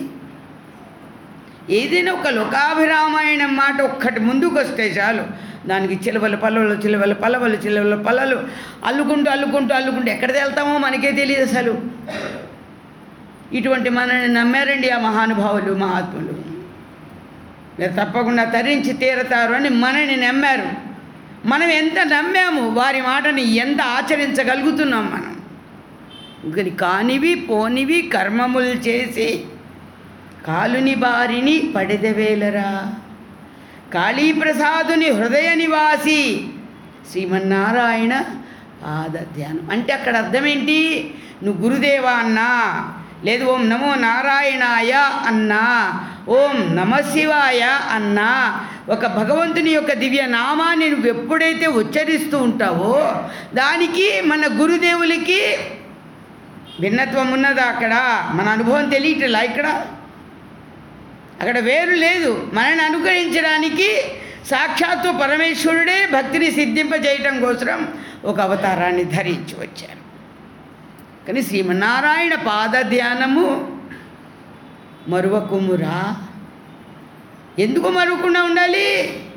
ఏదైనా ఒక లోకాభిరామాయణం మాట ఒక్కటి ముందుకు వస్తే చాలు దానికి చిలవలు పల్లవలు చిలవలు పల్లవలు చిలవలు పల్లలు అల్లుకుంటూ అల్లుకుంటూ అల్లుకుంటూ ఎక్కడ వెళ్తామో మనకే తెలియదు అసలు ఇటువంటి మనల్ని నమ్మారండి ఆ మహానుభావులు మహాత్ములు మీరు తప్పకుండా తరించి తీరతారు అని మనని నమ్మారు మనం ఎంత నమ్మాము వారి మాటని ఎంత ఆచరించగలుగుతున్నాం మనం ఇంకని కానివి పోనివి కర్మములు చేసి కాలుని బారిని పడిదవేలరా కాళీప్రసాదుని హృదయ నివాసి శ్రీమన్నారాయణ పాద ధ్యానం అంటే అక్కడ అర్థం ఏంటి నువ్వు గురుదేవా అన్నా లేదు ఓం నమో నారాయణాయ అన్నా ఓం నమ శివాయ అన్నా ఒక భగవంతుని యొక్క దివ్య నామాన్ని నువ్వు ఎప్పుడైతే ఉచ్చరిస్తూ ఉంటావో దానికి మన గురుదేవులకి భిన్నత్వం ఉన్నదా అక్కడ మన అనుభవం తెలియట్లా ఇక్కడ అక్కడ వేరు లేదు మనల్ని అనుగ్రహించడానికి సాక్షాత్తు పరమేశ్వరుడే భక్తిని సిద్ధింపజేయటం కోసం ఒక అవతారాన్ని ధరించి వచ్చారు కానీ శ్రీమన్నారాయణ పాద ధ్యానము మరువకుమురా ఎందుకు మరువకుండా ఉండాలి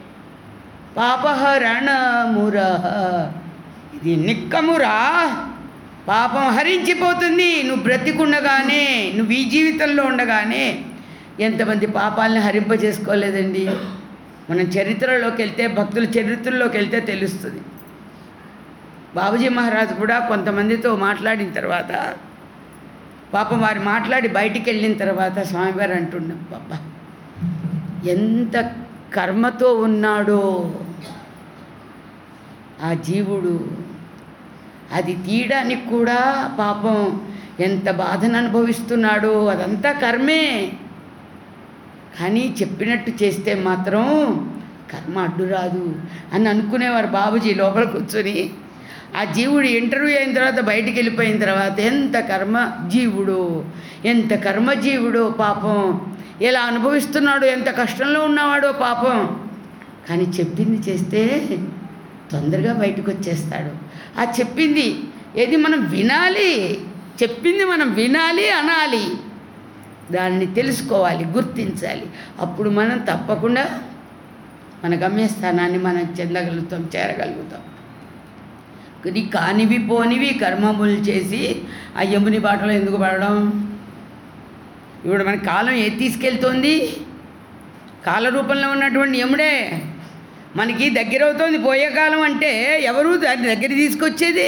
పాపహరణమురా ఇది నిక్కమురా పాపం హరించిపోతుంది నువ్వు బ్రతికుండగానే నువ్వు ఈ జీవితంలో ఉండగానే ఎంతమంది పాపాలని హరింపజేసుకోలేదండి మనం చరిత్రలోకి వెళ్తే భక్తుల చరిత్రలోకి వెళ్తే తెలుస్తుంది బాబుజీ మహారాజు కూడా కొంతమందితో మాట్లాడిన తర్వాత పాపం వారు మాట్లాడి బయటికి వెళ్ళిన తర్వాత స్వామివారు అంటున్నాం బాబా ఎంత కర్మతో ఉన్నాడో ఆ జీవుడు అది తీయడానికి కూడా పాపం ఎంత బాధను అనుభవిస్తున్నాడో అదంతా కర్మే కానీ చెప్పినట్టు చేస్తే మాత్రం కర్మ అడ్డు రాదు అని అనుకునేవారు బాబుజీ లోపల కూర్చొని ఆ జీవుడు ఇంటర్వ్యూ అయిన తర్వాత బయటికి వెళ్ళిపోయిన తర్వాత ఎంత కర్మ జీవుడు ఎంత కర్మ జీవుడో పాపం ఎలా అనుభవిస్తున్నాడో ఎంత కష్టంలో ఉన్నవాడో పాపం కానీ చెప్పింది చేస్తే తొందరగా బయటకు వచ్చేస్తాడు ఆ చెప్పింది ఏది మనం వినాలి చెప్పింది మనం వినాలి అనాలి దానిని తెలుసుకోవాలి గుర్తించాలి అప్పుడు మనం తప్పకుండా మన గమ్యస్థానాన్ని మనం చెందగలుగుతాం చేరగలుగుతాం ఇది కానివి పోనివి కర్మములు చేసి ఆ యముని బాటలో ఎందుకు పడడం ఇప్పుడు మన కాలం ఏది తీసుకెళ్తోంది కాల రూపంలో ఉన్నటువంటి యముడే మనకి దగ్గర అవుతోంది పోయే కాలం అంటే ఎవరు దాన్ని దగ్గర తీసుకొచ్చేది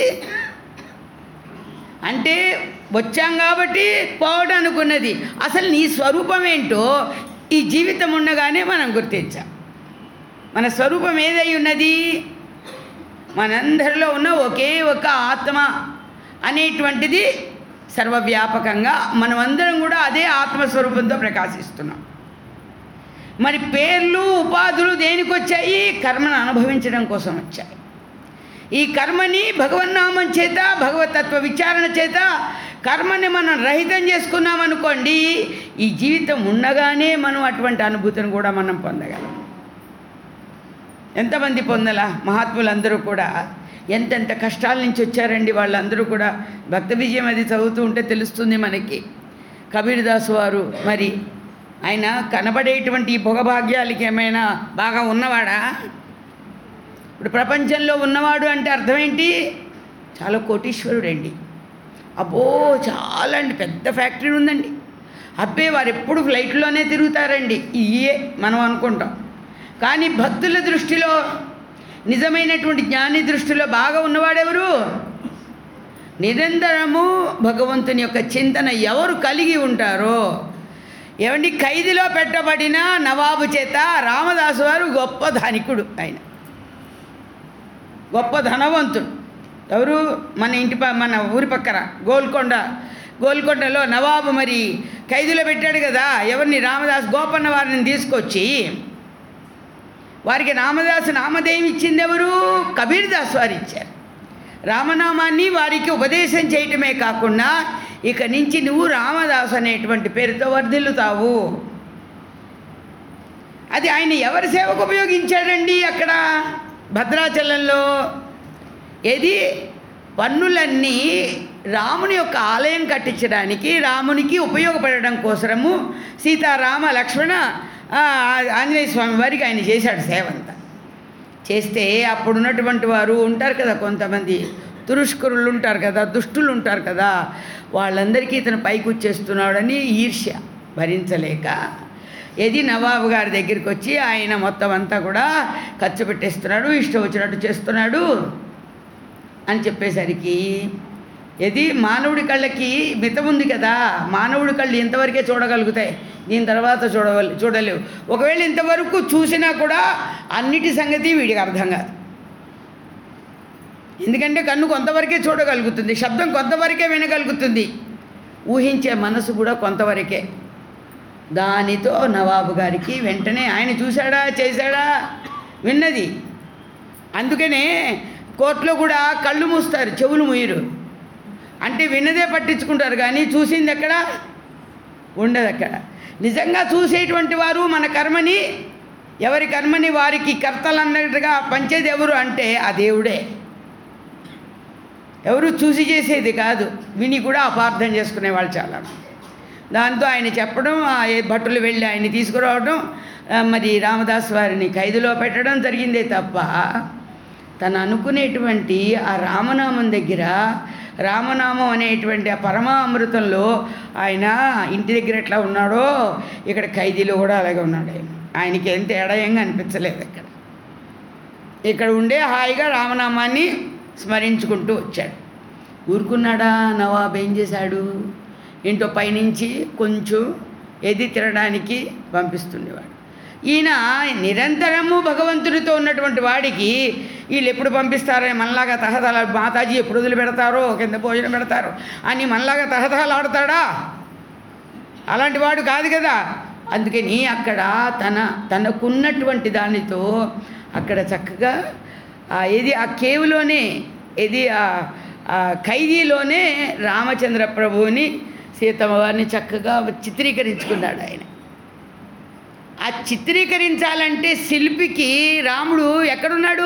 అంటే వచ్చాం కాబట్టి పోవడం అనుకున్నది అసలు నీ స్వరూపం ఏంటో ఈ జీవితం ఉండగానే మనం గుర్తించాం మన స్వరూపం ఏదై ఉన్నది మనందరిలో ఉన్న ఒకే ఒక ఆత్మ అనేటువంటిది సర్వవ్యాపకంగా మనమందరం కూడా అదే ఆత్మస్వరూపంతో ప్రకాశిస్తున్నాం మరి పేర్లు ఉపాధులు దేనికి వచ్చాయి కర్మను అనుభవించడం కోసం వచ్చాయి ఈ కర్మని భగవన్నామం చేత భగవతత్వ విచారణ చేత కర్మని మనం రహితం చేసుకున్నాం అనుకోండి ఈ జీవితం ఉండగానే మనం అటువంటి అనుభూతిని కూడా మనం పొందగలం ఎంతమంది పొందలా మహాత్ములందరూ కూడా ఎంతెంత కష్టాల నుంచి వచ్చారండి వాళ్ళందరూ కూడా భక్త విజయం అది చదువుతూ ఉంటే తెలుస్తుంది మనకి కబీర్ దాస్ వారు మరి ఆయన కనబడేటువంటి ఈ భోగభాగ్యాలకి ఏమైనా బాగా ఉన్నవాడా ఇప్పుడు ప్రపంచంలో ఉన్నవాడు అంటే అర్థం ఏంటి చాలా కోటీశ్వరుడండి అబ్బో చాలా అండి పెద్ద ఫ్యాక్టరీ ఉందండి అబ్బే వారు ఎప్పుడు ఫ్లైట్లోనే తిరుగుతారండి ఇయే మనం అనుకుంటాం కానీ భక్తుల దృష్టిలో నిజమైనటువంటి జ్ఞాని దృష్టిలో బాగా ఉన్నవాడెవరు నిరంతరము భగవంతుని యొక్క చింతన ఎవరు కలిగి ఉంటారో ఏమండి ఖైదీలో పెట్టబడిన నవాబు చేత రామదాసు వారు గొప్ప ధనికుడు ఆయన గొప్ప ధనవంతుడు ఎవరు మన ఇంటి ప మన ఊరి పక్కన గోల్కొండ గోల్కొండలో నవాబు మరి ఖైదీలో పెట్టాడు కదా ఎవరిని రామదాస్ గోపన్న వారిని తీసుకొచ్చి వారికి రామదాసు నామధేయం ఇచ్చింది ఎవరు కబీర్ దాస్ వారు ఇచ్చారు రామనామాన్ని వారికి ఉపదేశం చేయటమే కాకుండా ఇక నుంచి నువ్వు రామదాసు అనేటువంటి పేరుతో వర్ధిల్లుతావు అది ఆయన ఎవరి సేవకు ఉపయోగించాడండి అక్కడ భద్రాచలంలో ఏది పన్నులన్నీ రాముని యొక్క ఆలయం కట్టించడానికి రామునికి ఉపయోగపడడం కోసము సీతారామ లక్ష్మణ ఆ, ఆంజనేయ స్వామి వారికి ఆయన చేశాడు సేవ అంతా చేస్తే అప్పుడున్నటువంటి వారు ఉంటారు కదా కొంతమంది తురుష్కరులు ఉంటారు కదా దుష్టులు ఉంటారు కదా వాళ్ళందరికీ ఇతను పైకి వచ్చేస్తున్నాడని ఈర్ష్య భరించలేక ఏది నవాబు గారి దగ్గరికి వచ్చి ఆయన మొత్తం అంతా కూడా ఖర్చు పెట్టేస్తున్నాడు ఇష్టం వచ్చినట్టు చేస్తున్నాడు అని చెప్పేసరికి ఇది మానవుడి కళ్ళకి మితం ఉంది కదా మానవుడి కళ్ళు ఇంతవరకే చూడగలుగుతాయి దీని తర్వాత చూడవల్ చూడలేవు ఒకవేళ ఇంతవరకు చూసినా కూడా అన్నిటి సంగతి వీడికి అర్థం కాదు ఎందుకంటే కన్ను కొంతవరకే చూడగలుగుతుంది శబ్దం కొంతవరకే వినగలుగుతుంది ఊహించే మనసు కూడా కొంతవరకే దానితో నవాబు గారికి వెంటనే ఆయన చూశాడా చేశాడా విన్నది అందుకనే కోర్టులో కూడా కళ్ళు మూస్తారు చెవులు మూయరు అంటే విన్నదే పట్టించుకుంటారు కానీ చూసింది ఎక్కడ ఉండదు అక్కడ నిజంగా చూసేటువంటి వారు మన కర్మని ఎవరి కర్మని వారికి కర్తలు అన్నట్టుగా పంచేది ఎవరు అంటే ఆ దేవుడే ఎవరు చూసి చేసేది కాదు విని కూడా అపార్థం చేసుకునే వాళ్ళు చాలా దాంతో ఆయన చెప్పడం ఆ ఏ భట్టులు వెళ్ళి ఆయన్ని తీసుకురావడం ఆ, మరి రామదాస్ వారిని ఖైదులో పెట్టడం జరిగిందే తప్ప తను అనుకునేటువంటి ఆ రామనామం దగ్గర రామనామం అనేటువంటి ఆ పరమామృతంలో ఆయన ఇంటి దగ్గర ఎట్లా ఉన్నాడో ఇక్కడ ఖైదీలో కూడా అలాగే ఉన్నాడు ఆయన. ఆయనకి ఎంత ఎడయంగా అనిపించలేదు అక్కడ ఇక్కడ ఉండే హాయిగా రామనామాన్ని స్మరించుకుంటూ వచ్చాడు ఊరుకున్నాడా నవాబ్ ఏం చేశాడు ఇంటో పైనుంచి కొంచెం ఎది తినడానికి పంపిస్తుండేవాడు ఈయన నిరంతరము భగవంతుడితో ఉన్నటువంటి వాడికి వీళ్ళు ఎప్పుడు పంపిస్తారో మనలాగా తహతల మాతాజీ ఎప్పుడు వదిలి పెడతారో కింద భోజనం పెడతారో అని మనలాగా తహతహలాడతాడా అలాంటి వాడు కాదు కదా అందుకని అక్కడ తన తనకున్నటువంటి దానితో అక్కడ చక్కగా ఆ ఏది ఆ కేవులోనే ఏది ఆ ఆ ఖైదీలోనే రామచంద్ర ప్రభువుని సీతమ్మ వారిని చక్కగా చిత్రీకరించుకున్నాడు ఆయన ఆ చిత్రీకరించాలంటే శిల్పికి రాముడు ఎక్కడున్నాడు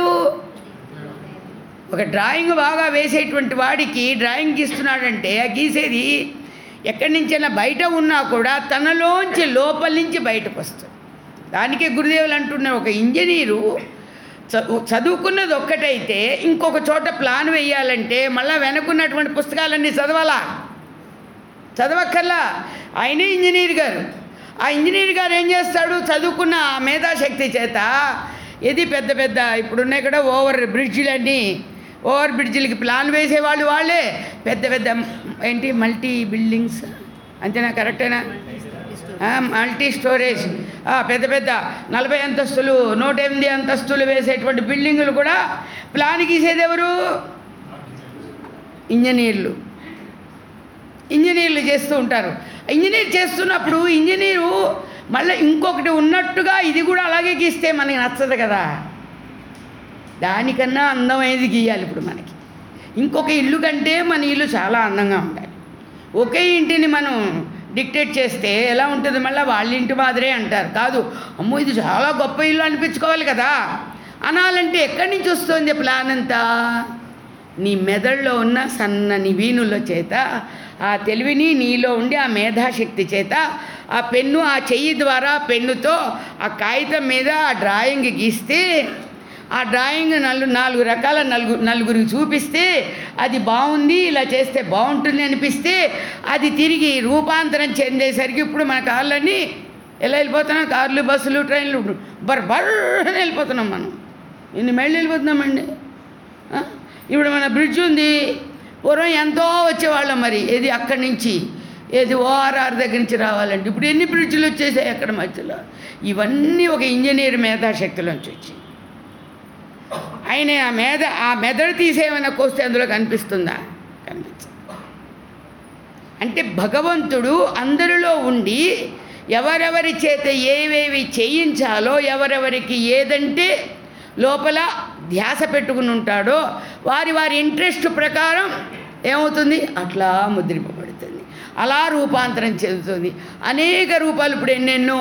ఒక డ్రాయింగ్ బాగా వేసేటువంటి వాడికి డ్రాయింగ్ గీస్తున్నాడంటే ఆ గీసేది ఎక్కడి నుంచైనా బయట ఉన్నా కూడా తనలోంచి లోపల నుంచి బయటకు వస్తుంది దానికే గురుదేవులు అంటున్నారు ఒక ఇంజనీరు చదువు చదువుకున్నది ఒక్కటైతే ఇంకొక చోట ప్లాన్ వేయాలంటే మళ్ళీ వెనకున్నటువంటి పుస్తకాలన్నీ చదవాలా చదవక్కర్లా ఆయనే ఇంజనీర్ గారు ఆ ఇంజనీర్ గారు ఏం చేస్తాడు చదువుకున్న ఆ మేధాశక్తి చేత ఇది పెద్ద పెద్ద ఇప్పుడున్నాయి కూడా ఓవర్ బ్రిడ్జిలన్నీ ఓవర్ బ్రిడ్జిలకి ప్లాన్ వేసేవాళ్ళు వాళ్ళే పెద్ద పెద్ద ఏంటి మల్టీ బిల్డింగ్స్ అంతేనా కరెక్టేనా ఆ, మల్టీ స్టోరేజ్ ఆ, పెద్ద పెద్ద నలభై అంతస్తులు నూట ఎనిమిది అంతస్తులు వేసేటువంటి బిల్డింగులు కూడా ప్లాన్ గీసేది ఎవరు ఇంజనీర్లు ఇంజనీర్లు చేస్తూ ఉంటారు ఇంజనీర్ చేస్తున్నప్పుడు ఇంజనీరు మళ్ళీ ఇంకొకటి ఉన్నట్టుగా ఇది కూడా అలాగే గీస్తే మనకి నచ్చదు కదా దానికన్నా అందమైనది గీయాలి ఇప్పుడు మనకి ఇంకొక ఇల్లు కంటే మన ఇల్లు చాలా అందంగా ఉండాలి ఒకే ఇంటిని మనం డిక్టేట్ చేస్తే ఎలా ఉంటుంది మళ్ళీ వాళ్ళ ఇంటి మాదిరే అంటారు కాదు అమ్మో ఇది చాలా గొప్ప ఇల్లు అనిపించుకోవాలి కదా అనాలంటే ఎక్కడి నుంచి వస్తుంది ప్లాన్ అంతా నీ మెదడులో ఉన్న సన్నని వీణుల చేత ఆ తెలివిని నీలో ఉండి ఆ మేధాశక్తి చేత ఆ పెన్ను ఆ చెయ్యి ద్వారా పెన్నుతో ఆ కాగితం మీద ఆ డ్రాయింగ్ గీస్తే ఆ డ్రాయింగ్ నలుగు నాలుగు రకాల నలుగు నలుగురికి చూపిస్తే అది బాగుంది ఇలా చేస్తే బాగుంటుంది అనిపిస్తే అది తిరిగి రూపాంతరం చెందేసరికి ఇప్పుడు మన కార్లన్నీ ఎలా వెళ్ళిపోతున్నాం కార్లు బస్సులు ట్రైన్లు బర్ బర్ అని వెళ్ళిపోతున్నాం మనం ఇన్ని మైళ్ళు వెళ్ళిపోతున్నామండి ఆ? ఇప్పుడు మన బ్రిడ్జ్ ఉంది పూర్వం ఎంతో వచ్చేవాళ్ళం మరి ఏది అక్కడి నుంచి ఏది ఓఆర్ఆర్ దగ్గర నుంచి రావాలంటే ఇప్పుడు ఎన్ని బ్రిడ్జ్లు వచ్చేసాయి అక్కడ మధ్యలో ఇవన్నీ ఒక ఇంజనీర్ మేధాశక్తిలోంచి వచ్చి ఆయన ఆ మేధ ఆ మెదడు తీసేమైనా కోస్తే అందులో కనిపిస్తుందా కనిపించదు అంటే భగవంతుడు అందరిలో ఉండి ఎవరెవరి చేత ఏవేవి చేయించాలో ఎవరెవరికి ఏదంటే లోపల ధ్యాస పెట్టుకుని ఉంటాడో వారి వారి ఇంట్రెస్ట్ ప్రకారం ఏమవుతుంది అట్లా ముద్రింపబడుతుంది అలా రూపాంతరం చెందుతుంది అనేక రూపాలు ఇప్పుడు ఎన్నెన్నో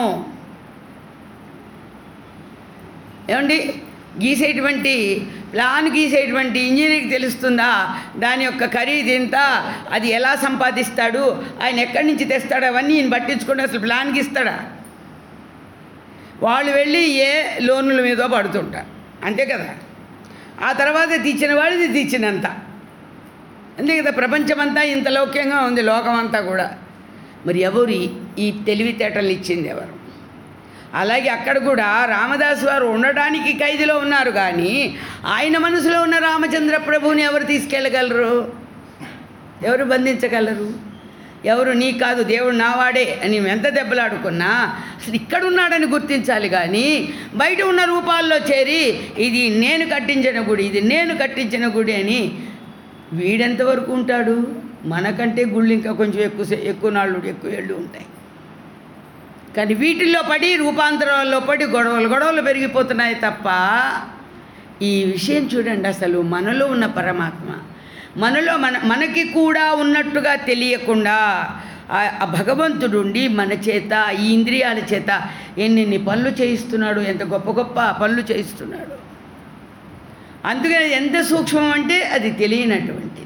ఏమండి గీసేటువంటి ప్లాన్ గీసేటువంటి ఇంజనీర్కి తెలుస్తుందా దాని యొక్క ఖరీదు ఎంత అది ఎలా సంపాదిస్తాడు ఆయన ఎక్కడి నుంచి తెస్తాడు అవన్నీ ఈయన పట్టించుకుంటే అసలు ప్లాన్ గీస్తాడా వాళ్ళు వెళ్ళి ఏ లోన్ల మీదో పడుతుంటారు అంతే కదా ఆ తర్వాత తెచ్చిన వాడిది తెచ్చినంత అంతే కదా ప్రపంచమంతా ఇంత లౌక్యంగా ఉంది లోకమంతా కూడా మరి ఎవరు ఈ- ఈ తెలివితేటలు ఇచ్చింది ఎవరు అలాగే అక్కడ కూడా రామదాసు వారు ఉండడానికి ఖైదీలో ఉన్నారు కానీ ఆయన మనసులో ఉన్న రామచంద్ర ప్రభువుని ఎవరు తీసుకెళ్ళగలరు ఎవరు బంధించగలరు ఎవరు నీ కాదు దేవుడు నావాడే అని ఎంత దెబ్బలాడుకున్నా అసలు ఇక్కడ ఉన్నాడని గుర్తించాలి కానీ బయట ఉన్న రూపాల్లో చేరి ఇది నేను కట్టించిన గుడి ఇది నేను కట్టించిన గుడి అని వీడెంతవరకు ఉంటాడు మనకంటే గుళ్ళు ఇంకా కొంచెం ఎక్కువ సే- ఎక్కువ నాళ్ళు ఎక్కువ ఏళ్ళు ఉంటాయి కానీ వీటిల్లో పడి రూపాంతరాల్లో పడి గొడవలు గొడవలు పెరిగిపోతున్నాయి తప్ప ఈ విషయం చూడండి అసలు మనలో ఉన్న పరమాత్మ మనలో మన మనకి కూడా ఉన్నట్టుగా తెలియకుండా ఆ- ఆ భగవంతుడు ఉండి మన చేత ఈ ఇంద్రియాల చేత ఎన్నెన్ని పనులు చేయిస్తున్నాడు ఎంత గొప్ప గొప్ప పనులు చేయిస్తున్నాడు అందుకని ఎంత సూక్ష్మం అంటే అది తెలియనటువంటిది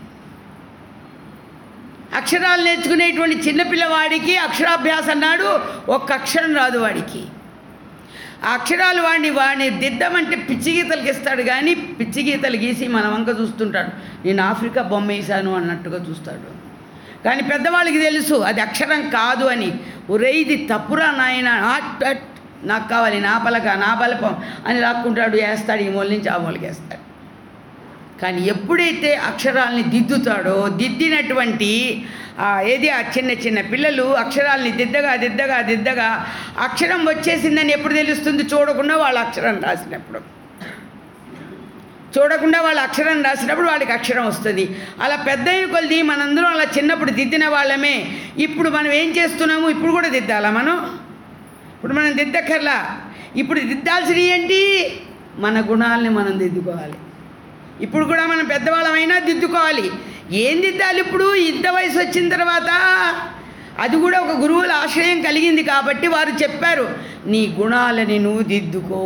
అక్షరాలు నేర్చుకునేటువంటి చిన్నపిల్లవాడికి అక్షరాభ్యాసం అన్నాడు ఒక్క అక్షరం రాదు వాడికి ఆ అక్షరాలు వాడిని వాడిని దిద్దమంటే పిచ్చి గీతలు గీస్తాడు కానీ పిచ్చి గీతలు గీసి మన వంక చూస్తుంటాడు నేను ఆఫ్రికా బొమ్మ వేసాను అన్నట్టుగా చూస్తాడు కానీ పెద్దవాళ్ళకి తెలుసు అది అక్షరం కాదు అని ఒరే ఇది తప్పురా నాయన అట్ అట్ నాకు కావాలి నా పలక నా బలపం అని లాక్కుంటాడు వేస్తాడు ఈ మూల నుంచి ఆ మూలకి వేస్తాడు కానీ ఎప్పుడైతే అక్షరాల్ని దిద్దుతాడో దిద్దినటువంటి ఆ, ఏది ఆ చిన్న చిన్న పిల్లలు అక్షరాల్ని దిద్దగా దిద్దగా దిద్దగా అక్షరం వచ్చేసిందని ఎప్పుడు తెలుస్తుంది చూడకుండా వాళ్ళ అక్షరం రాసినప్పుడు చూడకుండా వాళ్ళ అక్షరం రాసినప్పుడు వాళ్ళకి అక్షరం వస్తుంది అలా పెద్ద కొలిది మనందరం అలా చిన్నప్పుడు దిద్దిన వాళ్ళమే ఇప్పుడు మనం ఏం చేస్తున్నాము ఇప్పుడు కూడా దిద్దాలా మనం ఇప్పుడు మనం దిద్దక్కర్లా ఇప్పుడు దిద్దాల్సినవి ఏంటి మన గుణాలని మనం దిద్దుకోవాలి ఇప్పుడు కూడా మనం పెద్దవాళ్ళమైనా దిద్దుకోవాలి ఏం దిద్దాలి ఇప్పుడు ఇంత వయసు వచ్చిన తర్వాత అది కూడా ఒక గురువుల ఆశ్రయం కలిగింది కాబట్టి వారు చెప్పారు నీ గుణాలని నువ్వు దిద్దుకో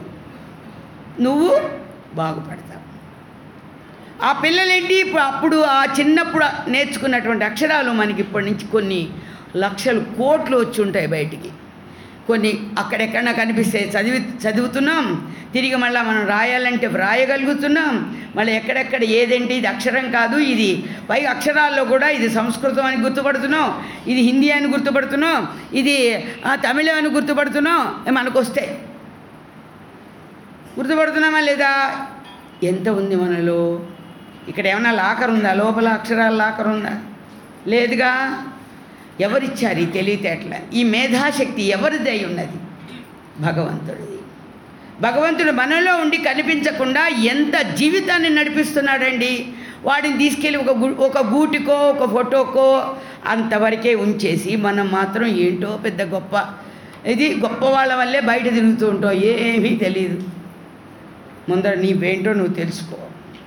నువ్వు బాగుపడతావు ఆ పిల్లలేంటి ఇప్పుడు అప్పుడు ఆ చిన్నప్పుడు నేర్చుకున్నటువంటి అక్షరాలు మనకి ఇప్పటి నుంచి కొన్ని లక్షలు కోట్లు వచ్చి ఉంటాయి బయటికి కొన్ని అక్కడెక్కడ కనిపిస్తే చదివి చదువుతున్నాం తిరిగి మళ్ళీ మనం రాయాలంటే వ్రాయగలుగుతున్నాం మళ్ళీ ఎక్కడెక్కడ ఏదేంటి ఇది అక్షరం కాదు ఇది పై అక్షరాల్లో కూడా ఇది సంస్కృతం అని గుర్తుపడుతున్నాం ఇది హిందీ అని గుర్తుపడుతున్నాం ఇది ఆ, తమిళం అని గుర్తుపడుతున్నాం ఏ మనకు వస్తాయి గుర్తుపడుతున్నామా లేదా ఎంత ఉంది మనలో ఇక్కడ ఏమైనా లాకర్ ఉందా లోపల అక్షరాల లాకర్ ఉందా లేదుగా ఎవరిచ్చారు ఈ తెలివితేటల ఈ మేధాశక్తి ఎవరిది అయి ఉన్నది భగవంతుడిది భగవంతుడు మనలో ఉండి కనిపించకుండా ఎంత జీవితాన్ని నడిపిస్తున్నాడండి వాడిని తీసుకెళ్ళి ఒక గు ఒక గూటికో ఒక ఫోటోకో అంతవరకే ఉంచేసి మనం మాత్రం ఏంటో పెద్ద గొప్ప ఇది గొప్ప వాళ్ళ వల్లే బయట తిరుగుతూ ఉంటావు ఏమీ తెలియదు ముందర నీవేంటో నువ్వు తెలుసుకో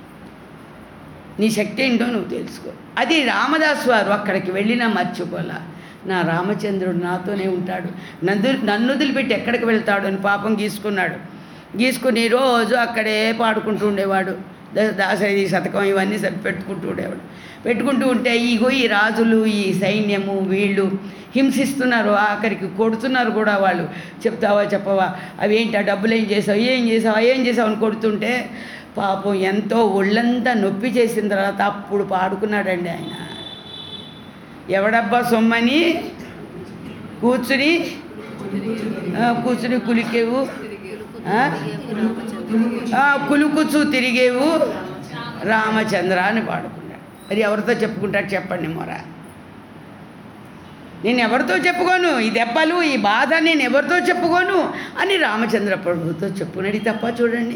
నీ శక్తి ఏంటో నువ్వు తెలుసుకో అది రామదాస్ వారు అక్కడికి వెళ్ళినా మర్చిపోలా నా రామచంద్రుడు నాతోనే ఉంటాడు నన్ను నన్ను వదిలిపెట్టి ఎక్కడికి వెళ్తాడు అని పాపం గీసుకున్నాడు గీసుకుని రోజు అక్కడే పాడుకుంటూ ఉండేవాడు ద- దాసరి శతకం ఇవన్నీ సరి పెట్టుకుంటూ ఉండేవాడు పెట్టుకుంటూ ఉంటే ఇగో ఈ రాజులు ఈ సైన్యము వీళ్ళు హింసిస్తున్నారు ఆఖరికి కొడుతున్నారు కూడా వాళ్ళు చెప్తావా చెప్పవా అవి ఏంటి ఆ డబ్బులు ఏం చేసావు ఏం చేసావు ఏం చేసావు అని కొడుతుంటే పాపం ఎంతో ఒళ్ళంతా నొప్పి చేసిన తర్వాత అప్పుడు పాడుకున్నాడండి ఆయన ఎవడబ్బా సొమ్మని కూర్చుని ఆ, కూర్చుని కులికేవు ఆ? ఆ, కులుకుచు తిరిగేవు రామచంద్ర అని పాడుకున్నాడు మరి ఎవరితో చెప్పుకుంటాడు చెప్పండి మొర నేను ఎవరితో చెప్పుకోను ఈ దెబ్బలు ఈ బాధ నేను ఎవరితో చెప్పుకోను అని రామచంద్ర ప్రభుతో చెప్పుకున్నాడు ఇది తప్ప చూడండి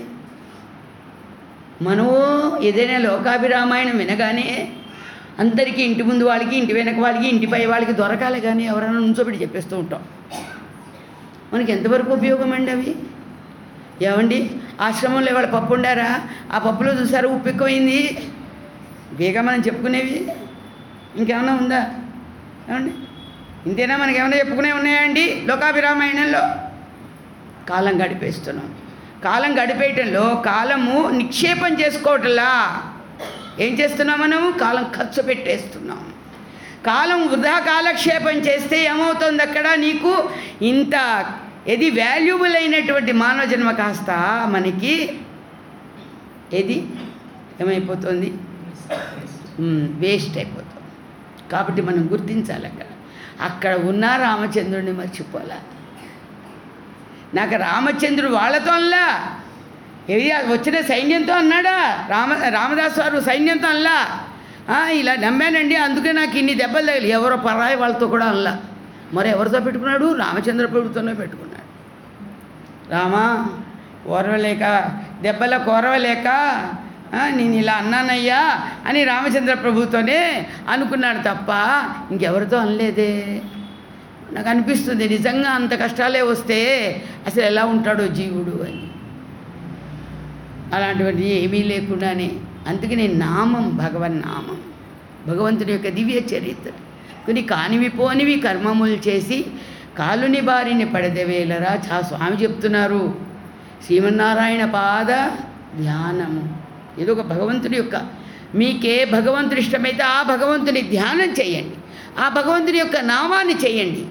మనము ఏదైనా లోకాభిరామాయణం వినగానే అందరికీ ఇంటి ముందు వాళ్ళకి ఇంటి వెనక వాళ్ళకి ఇంటి పై వాళ్ళకి దొరకాలి కానీ ఎవరైనా నుంచోబెట్టి చెప్పేస్తూ ఉంటాం మనకి ఎంతవరకు ఉపయోగం అండి అవి ఏమండి ఆశ్రమంలో ఇవాళ పప్పు ఉండారా ఆ పప్పులో చూసారా ఉప్పు ఎక్కువైంది ఇవేగా మనం చెప్పుకునేవి ఇంకేమన్నా ఉందా ఏమండి ఇంతేనా మనకి ఏమైనా చెప్పుకునే ఉన్నాయండి లోకాభిరామాయణంలో కాలం గడిపేస్తున్నాం కాలం గడిపేయటంలో కాలము నిక్షేపం చేసుకోవటంలా ఏం చేస్తున్నాం మనము కాలం ఖర్చు పెట్టేస్తున్నాం కాలం వృధా కాలక్షేపం చేస్తే ఏమవుతుంది అక్కడ నీకు ఇంత ఇది వాల్యుబుల్ అయినటువంటి మానవ జన్మ కాస్త మనకి ఏది ఏమైపోతుంది వేస్ట్ అయిపోతుంది కాబట్టి మనం గుర్తించాలి అక్కడ అక్కడ ఉన్న రామచంద్రుడిని మర్చిపోలే నాకు రామచంద్రుడు వాళ్ళతో అనలా ఏది వచ్చిన సైన్యంతో అన్నాడా రామ రామదాస్ వారు సైన్యంతో అనలా "ఆ, ఇలా నమ్మానండి అందుకే నాకు ఇన్ని దెబ్బలు తగిలి ఎవరో పరాయి వాళ్ళతో కూడా అనలా మరి ఎవరితో పెట్టుకున్నాడు రామచంద్ర ప్రభుత్వంలో పెట్టుకున్నాడు రామా ఓర్వలేక దెబ్బల కోరవలేక "ఆ, నేను ఇలా అన్నానయ్యా అని రామచంద్ర ప్రభుతోనే అనుకున్నాడు తప్ప ఇంకెవరితో అనలేదే నాకు అనిపిస్తుంది నిజంగా అంత కష్టాలే వస్తే అసలు ఎలా ఉంటాడో జీవుడు అని అలాంటివన్నీ ఏమీ లేకుండానే అందుకనే నామం భగవన్ నామం భగవంతుని యొక్క దివ్య చరిత్ర కొన్ని కానివి పోనివి కర్మములు చేసి కాలుని బారిని పడదవేలరా చా స్వామి చెప్తున్నారు శ్రీమన్నారాయణ పాద ధ్యానము ఏదో ఒక భగవంతుని యొక్క మీకే భగవంతుని ఇష్టమైతే ఆ భగవంతుని ధ్యానం చేయండి ఆ భగవంతుని యొక్క నామాన్ని చేయండి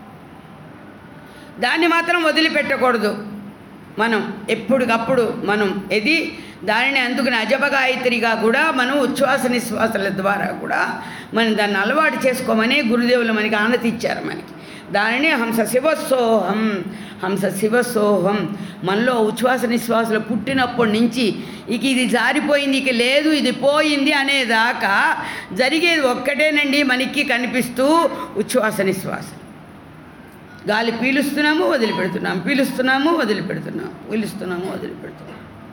దాన్ని మాత్రం వదిలిపెట్టకూడదు మనం ఎప్పటికప్పుడు మనం ఇది దానిని అందుకుని అజపగాయత్రిగా కూడా మనం ఉచ్ఛ్వాస నిశ్వాసాల ద్వారా కూడా మనం దాన్ని అలవాటు చేసుకోమని గురుదేవులు మనకి ఆనతి ఇచ్చారు మనకి దానిని హంస శివసోహం హంస శివసోహం మనలో ఉచ్ఛ్వాస నిశ్వాసాలు పుట్టినప్పటి నుంచి ఇక ఇది జారిపోయింది ఇక లేదు ఇది పోయింది అనేదాకా జరిగేది ఒక్కటేనండి మనకి కనిపిస్తూ ఉచ్ఛ్వాస నిశ్వాసం గాలి పీలుస్తున్నాము వదిలిపెడుతున్నాము పీలుస్తున్నాము వదిలిపెడుతున్నాము పీలుస్తున్నాము వదిలిపెడుతున్నాము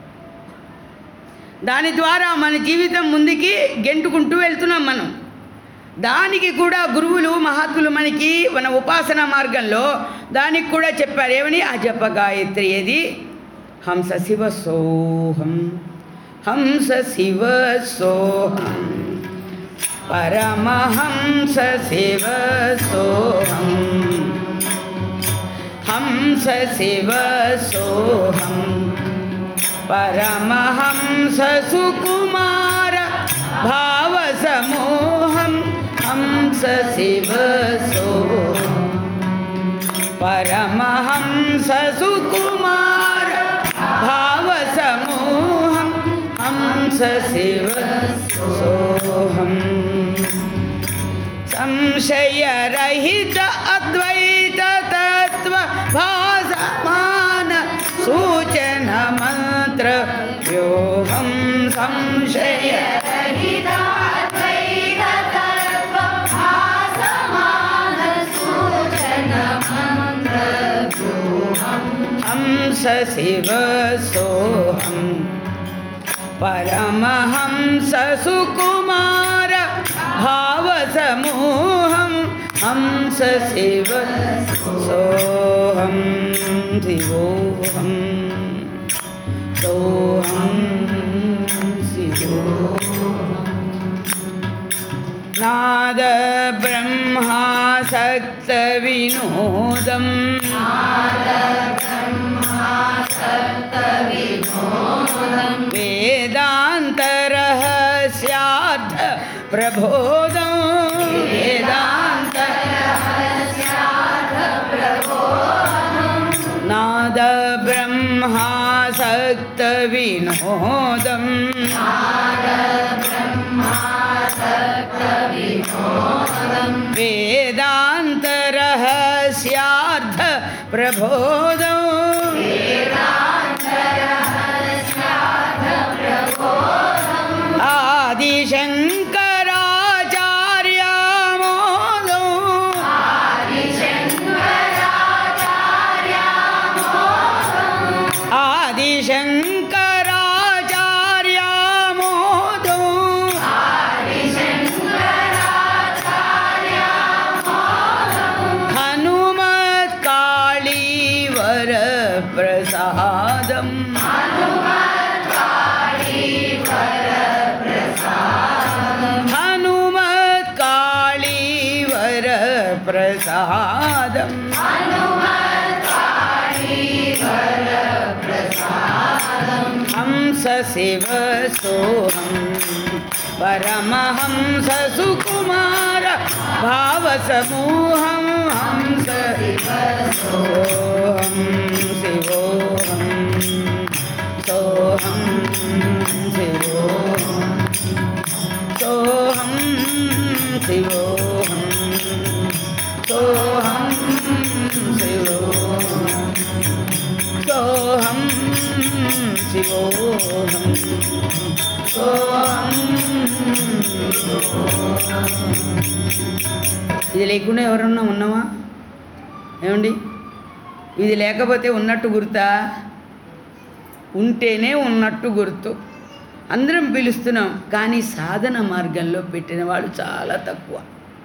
దాని ద్వారా మన జీవితం ముందుకి గెంటుకుంటూ వెళ్తున్నాం మనం దానికి కూడా గురువులు మహాత్ములు మనకి మన ఉపాసన మార్గంలో దానికి కూడా చెప్పారు ఏమని ఆ జప గాయత్రి ఏది హంస శివ సోహం హంస శివ సోహం పరమహంస శివ సోహం హంస శివ సోహం పరమహంస సుకుమార భావ సమూహం హంస శివ సోహం పరమహంస సుకుమార భావ సమూహం హంస శివ సోహం సంశయరహిత అద్వైత తత్వ భాసమాన సూచన మంత్ర వ్యూహం సంశయ హంస శివ సోహం పరమహంస సుకుమార భావ సమూహం హంస శివ సోహం శివోహం సోహం శివోహం నాద బ్రహ్మాసక్త వినోదం వేదాంతరహస్యార్థ ప్రబోధం వేదాంత నాద బ్రహ్మాసక్త వినోదం వేదాంతరహస్యార్థ ప్రబోధం ఆదిశంకరాచార్యమోదం ఆదిశంకరాచార్యమోదం హనుమత్ కాళీవర ప్రసాదం హనుమత్ కాళీవర ప్రసాదం హంస శివ సోహం పరమహంస సుకుమార భావ సమూహం హంస సోహం శివోహం సోహం శివోహం సోహం శివోహం సోహం శివోహం సోహం శివోహం సోహం ఇది లేకుండా ఎవరన్నా ఉన్నామా ఏమండి ఇది లేకపోతే ఉన్నట్టు గుర్తా ఉంటేనే ఉన్నట్టు గుర్తు అందరం పిలుస్తున్నాం కానీ సాధన మార్గంలో పెట్టిన వాళ్ళు చాలా తక్కువ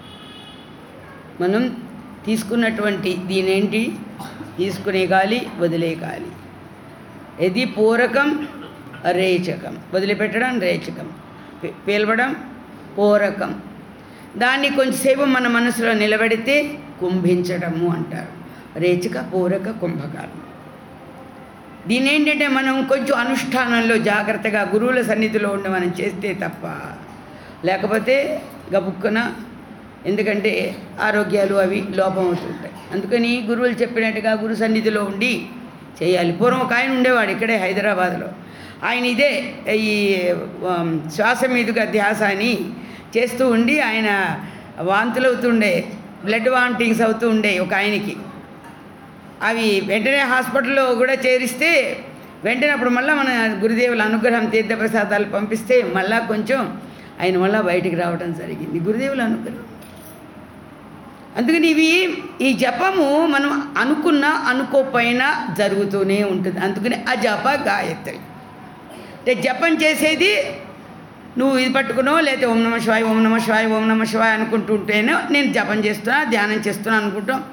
మనం తీసుకున్నటువంటి దీనేంటి తీసుకునే గాలి వదిలే గాలి ఇది పూరకం రేచకం వదిలిపెట్టడం రేచకం పీ- పీల్వడం పూరకం దాన్ని కొంచెంసేపు మన మనసులో నిలబెడితే కుంభించడము అంటారు రేచక పూరక కుంభకాలు దీని ఏంటంటే మనం కొంచెం అనుష్ఠానంలో జాగ్రత్తగా గురువుల సన్నిధిలో ఉండి మనం చేస్తే తప్ప లేకపోతే గబుక్కున ఎందుకంటే ఆరోగ్యాలు అవి లోపం అవుతుంటాయి అందుకని గురువులు చెప్పినట్టుగా గురు సన్నిధిలో ఉండి చేయాలి పూర్వం ఒక ఆయన ఉండేవాడు ఇక్కడే హైదరాబాద్లో ఆయన ఇదే ఈ ఉమ్, శ్వాస మీదుగా ధ్యాస అని చేస్తూ ఉండి ఆయన వాంతులు అవుతుండే బ్లడ్ వామిటింగ్స్ అవుతూ ఉండే ఒక ఆయనకి అవి వెంటనే హాస్పిటల్లో కూడా చేరిస్తే వెంటనే అప్పుడు మళ్ళీ మన గురుదేవుల అనుగ్రహం తీర్థప్రసాదాలు పంపిస్తే మళ్ళా కొంచెం ఆయన మళ్ళా బయటికి రావడం జరిగింది గురుదేవుల అనుగ్రహం అందుకని ఇవి ఈ జపము మనం అనుకున్నా అనుకోకపోయినా జరుగుతూనే ఉంటుంది అందుకని ఆ జప గాయత్రి అంటే జపం చేసేది నువ్వు ఇది పట్టుకున్నావు లేకపోతే ఓం నమ శివాయ ఓం నమ శివాయ ఓం నమ శివాయ అనుకుంటుంటేనో నేను జపం చేస్తున్నా ధ్యానం చేస్తున్నా అనుకుంటాం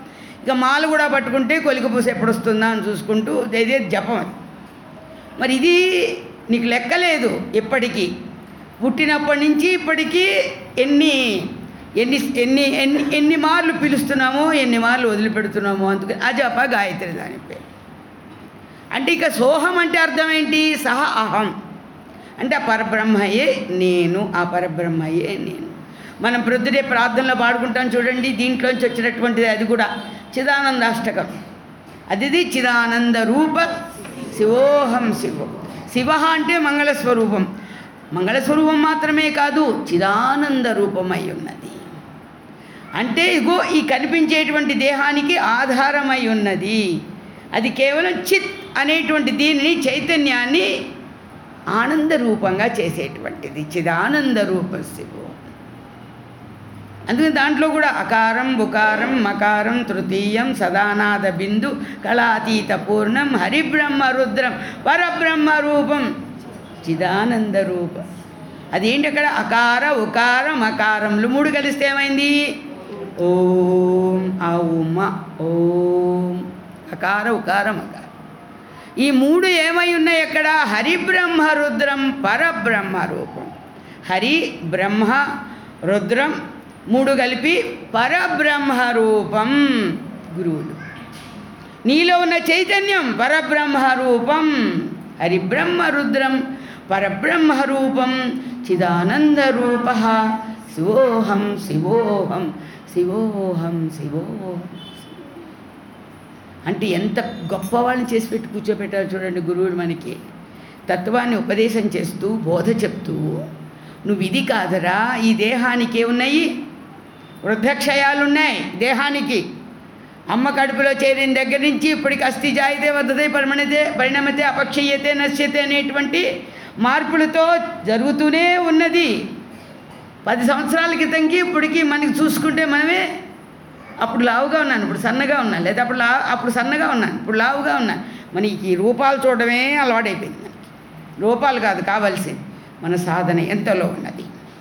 ఇక మాల కూడా పట్టుకుంటే కొలిక పూస ఎప్పుడు వస్తుందా అని చూసుకుంటూ ఇదే జపం అది మరి ఇది నీకు లెక్కలేదు ఇప్పటికీ పుట్టినప్పటి నుంచి ఇప్పటికీ ఎన్ని ఎన్ని ఎన్ని ఎన్ని ఎన్ని మార్లు పిలుస్తున్నామో ఎన్ని మార్లు వదిలిపెడుతున్నామో అందుకని అజప గాయత్రి దాని పేరు అంటే ఇక సోహం అంటే అర్థం ఏంటి సహ అహం అంటే ఆ పరబ్రహ్మయే నేను ఆ పరబ్రహ్మయే నేను మనం ప్రొద్దుటే ప్రార్థనలో పాడుకుంటాం చూడండి దీంట్లోంచి వచ్చినటువంటిది అది కూడా చిదానందాష్టకం అదిది చిదానంద రూప శివోహం శివం శివ అంటే మంగళ స్వరూపం మంగళ స్వరూపం మాత్రమే కాదు చిదానంద రూపమై ఉన్నది అంటే ఇగో ఈ కనిపించేటువంటి దేహానికి ఆధారమై ఉన్నది అది కేవలం చిత్ అనేటువంటి దీనిని చైతన్యాన్ని ఆనంద రూపంగా చేసేటువంటిది చిదానంద రూప శివు అందుకని దాంట్లో కూడా అకారం బుకారం మకారం తృతీయం సదానాద బిందు కళాతీత పూర్ణం హరిబ్రహ్మ రుద్రం పరబ్రహ్మ రూపం చిదానంద రూపం అదేంటి అక్కడ అకార ఉకార మకారములు మూడు కలిస్తే ఏమైంది ఓం ఆ ఉమ ఓం అకార ఉకార మకారం ఈ మూడు ఏమై ఉన్నాయి అక్కడ హరిబ్రహ్మ రుద్రం పరబ్రహ్మ రూపం హరి బ్రహ్మ రుద్రం మూడు కలిపి పరబ్రహ్మ రూపం గురువులు నీలో ఉన్న చైతన్యం పరబ్రహ్మ రూపం హరిబ్రహ్మ రుద్రం పరబ్రహ్మ రూపం చిదానంద రూప శివోహం శివోహం శివోహం శివోహం అంటే ఎంత గొప్ప వాళ్ళని చేసి పెట్టి కూర్చోబెట్టారు చూడండి గురువుడు మనకి తత్వాన్ని ఉపదేశం చేస్తూ బోధ చెప్తూ నువ్వు ఇది కాదరా ఈ దేహానికి ఏమున్నాయి వృద్ధక్షయాలు ఉన్నాయి దేహానికి అమ్మ కడుపులో చేరిన దగ్గర నుంచి ఇప్పటికి అస్థి జాయితే వద్దతే పరిమణితే పరిణమితే అపక్షయ్యతే నశ్యతే అనేటువంటి మార్పులతో జరుగుతూనే ఉన్నది పది సంవత్సరాల క్రితంకి ఇప్పటికి మనకి చూసుకుంటే మనమే అప్పుడు లావుగా ఉన్నాను ఇప్పుడు సన్నగా ఉన్నాను లేదా అప్పుడు లా అప్పుడు సన్నగా ఉన్నాను ఇప్పుడు లావుగా ఉన్నాను మనకి ఈ రూపాలు చూడడమే అలవాటైపోయింది మనకి రూపాలు కాదు కావాల్సింది మన సాధన ఎంతలో ఉన్నది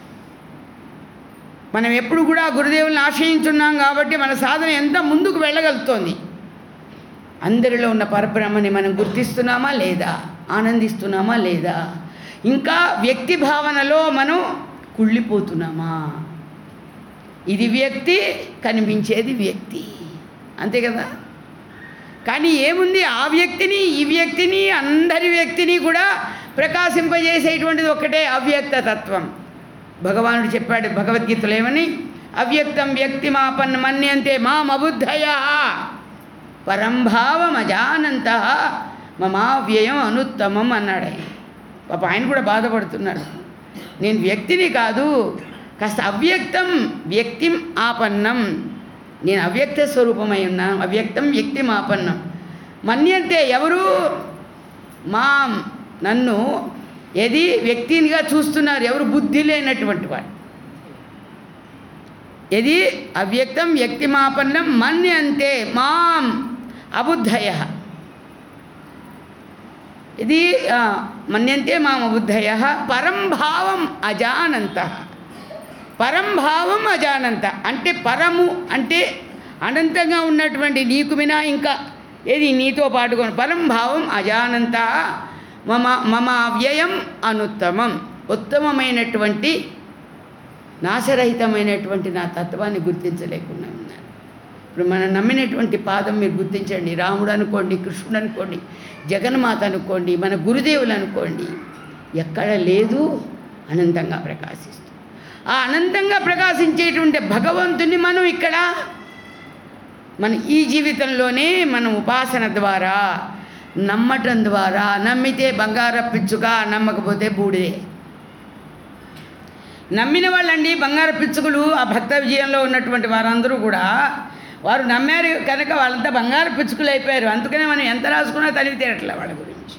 మనం ఎప్పుడు కూడా గురుదేవుల్ని ఆశ్రయించున్నాం కాబట్టి మన సాధన ఎంత ముందుకు వెళ్ళగలుగుతోంది అందరిలో ఉన్న పరబ్రహ్మని మనం గుర్తిస్తున్నామా లేదా ఆనందిస్తున్నామా లేదా ఇంకా వ్యక్తి భావనలో మనం కుళ్ళిపోతున్నామా ఇది వ్యక్తి కనిపించేది వ్యక్తి అంతే కదా కానీ ఏముంది ఆ వ్యక్తిని ఈ వ్యక్తిని అందరి వ్యక్తిని కూడా ప్రకాశింపజేసేటువంటిది ఒక్కటే అవ్యక్త తత్వం భగవానుడు చెప్పాడు భగవద్గీతలో ఏమని అవ్యక్తం వ్యక్తి మాపన్ మన్యంతే మామబుద్ధయ పరంభావమజానంత మమావ్యయం అనుత్తమం అన్నాడు ఆయన పాప ఆయన కూడా బాధపడుతున్నాడు నేను వ్యక్తిని కాదు కాస్త అవ్యక్తం వ్యక్తిం ఆపన్నం నేను అవ్యక్త స్వరూపమై ఉన్నాను అవ్యక్తం వ్యక్తిం ఆపన్నం మన్యంతే ఎవరు మా నన్ను ఏది వ్యక్తినిగా చూస్తున్నారు ఎవరు బుద్ధి లేనటువంటి వాడు ఇది అవ్యక్తం వ్యక్తిమాపన్నం మన్యంతే మాం అబుద్ధయ ఇది ఆ, మన్యంతే మాం అబుద్ధయ పరంభావం అజానంత పరంభావం అజానంత అంటే పరము అంటే అనంతంగా ఉన్నటువంటి నీకు వినా ఇంకా ఏది నీతో పాటుకొని పరంభావం అజానంత మమ మమ అవ్యయం అనుత్తమం ఉత్తమమైనటువంటి నాశరహితమైనటువంటి నా తత్వాన్ని గుర్తించలేకుండా ఉన్నాను ఇప్పుడు మనం నమ్మినటువంటి పాదం మీరు గుర్తించండి రాముడు అనుకోండి కృష్ణుడు అనుకోండి జగన్మాత అనుకోండి మన గురుదేవులు అనుకోండి ఎక్కడ లేదు అనంతంగా ప్రకాశిస్తుంది ఆ అనంతంగా ప్రకాశించేటువంటి భగవంతుని మనం ఇక్కడ మన ఈ జీవితంలోనే మనం ఉపాసన ద్వారా నమ్మటం ద్వారా నమ్మితే బంగార పిచ్చుక నమ్మకపోతే బూడిదే నమ్మిన వాళ్ళండి బంగారు పిచ్చుకలు ఆ భక్త విజయంలో ఉన్నటువంటి వారందరూ కూడా వారు నమ్మారు కనుక వాళ్ళంతా బంగారు పిచ్చుకలు అయిపోయారు అందుకనే మనం ఎంత రాసుకున్నా తనివి తీరట్లే వాళ్ళ గురించి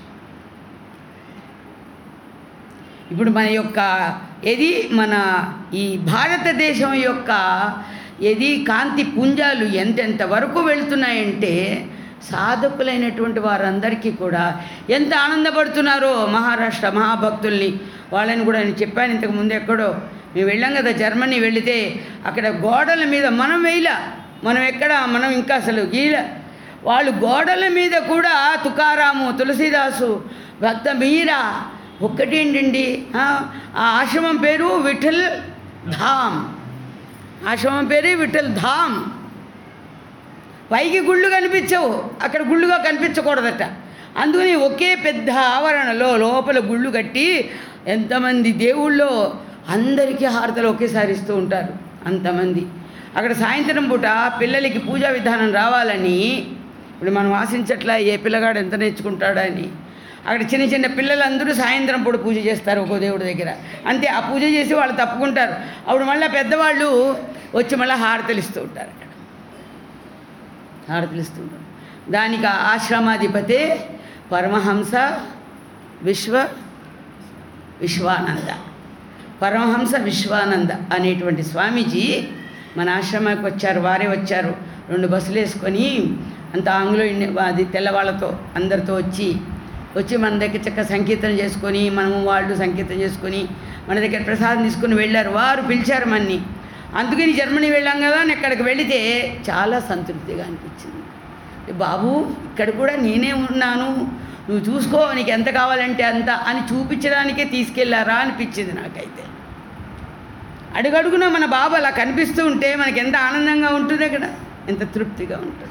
ఇప్పుడు మన యొక్క ఏది మన ఈ భారతదేశం యొక్క ఏది కాంతి పుంజాలు ఎంతెంత వరకు వెళుతున్నాయంటే సాధకులైనటువంటి వారందరికీ కూడా ఎంత ఆనందపడుతున్నారో మహారాష్ట్ర మహాభక్తుల్ని వాళ్ళని కూడా నేను చెప్పాను ఇంతకు ముందు ఎక్కడో మేము వెళ్ళాం కదా జర్మనీ వెళితే అక్కడ గోడల మీద మనం వేయలా మనం ఎక్కడ మనం ఇంకా అసలు గీల వాళ్ళు గోడల మీద కూడా తుకారాము తులసీదాసు భక్త మీరా ఒక్కటేంటండి ఆ ఆ ఆశ్రమం పేరు విఠల్ ధామ్ ఆశ్రమం పేరే విఠల్ ధామ్ పైకి గుళ్ళు కనిపించవు అక్కడ గుళ్ళుగా కనిపించకూడదట అందుకని ఒకే పెద్ద ఆవరణలో లోపల గుళ్ళు కట్టి ఎంతమంది దేవుళ్ళో అందరికీ హారతలు ఒకేసారి ఇస్తూ ఉంటారు అంతమంది అక్కడ సాయంత్రం పూట పిల్లలకి పూజా విధానం రావాలని ఇప్పుడు మనం ఆశించట్లా ఏ పిల్లగాడు ఎంత నేర్చుకుంటాడని అక్కడ చిన్న చిన్న పిల్లలందరూ సాయంత్రం పూట పూజ చేస్తారు ఒక్కో దేవుడి దగ్గర అంతే ఆ పూజ చేసి వాళ్ళు తప్పుకుంటారు అప్పుడు మళ్ళీ పెద్దవాళ్ళు వచ్చి మళ్ళీ హారతలు ఇస్తూ ఉంటారు అక్కడ హారతలు ఇస్తుంటారు దానికి ఆ ఆశ్రమాధిపతే పరమహంస విశ్వ విశ్వానంద పరమహంస విశ్వానంద అనేటువంటి స్వామీజీ మన ఆశ్రమానికి వచ్చారు వారే వచ్చారు రెండు బస్సులు వేసుకొని అంత ఆంగ్లో ఇండి- అది తెల్లవాళ్ళతో అందరితో వచ్చి వచ్చి మన దగ్గర చక్క సంకీర్తన చేసుకొని మనము వాళ్ళు సంకీర్తన చేసుకొని మన దగ్గర ప్రసాదం తీసుకుని వెళ్ళారు వారు పిలిచారు మన్ని అందుకని జర్మనీ వెళ్ళాం కదా అని అక్కడికి వెళితే చాలా సంతృప్తిగా అనిపించింది బాబు ఇక్కడ కూడా నేనే ఉన్నాను నువ్వు చూసుకో నీకు ఎంత కావాలంటే అంత అని చూపించడానికే తీసుకెళ్లారా అనిపించింది నాకైతే అడుగడుగున మన బాబు అలా కనిపిస్తూ ఉంటే మనకి ఎంత ఆనందంగా ఉంటుంది అక్కడ ఎంత తృప్తిగా ఉంటుంది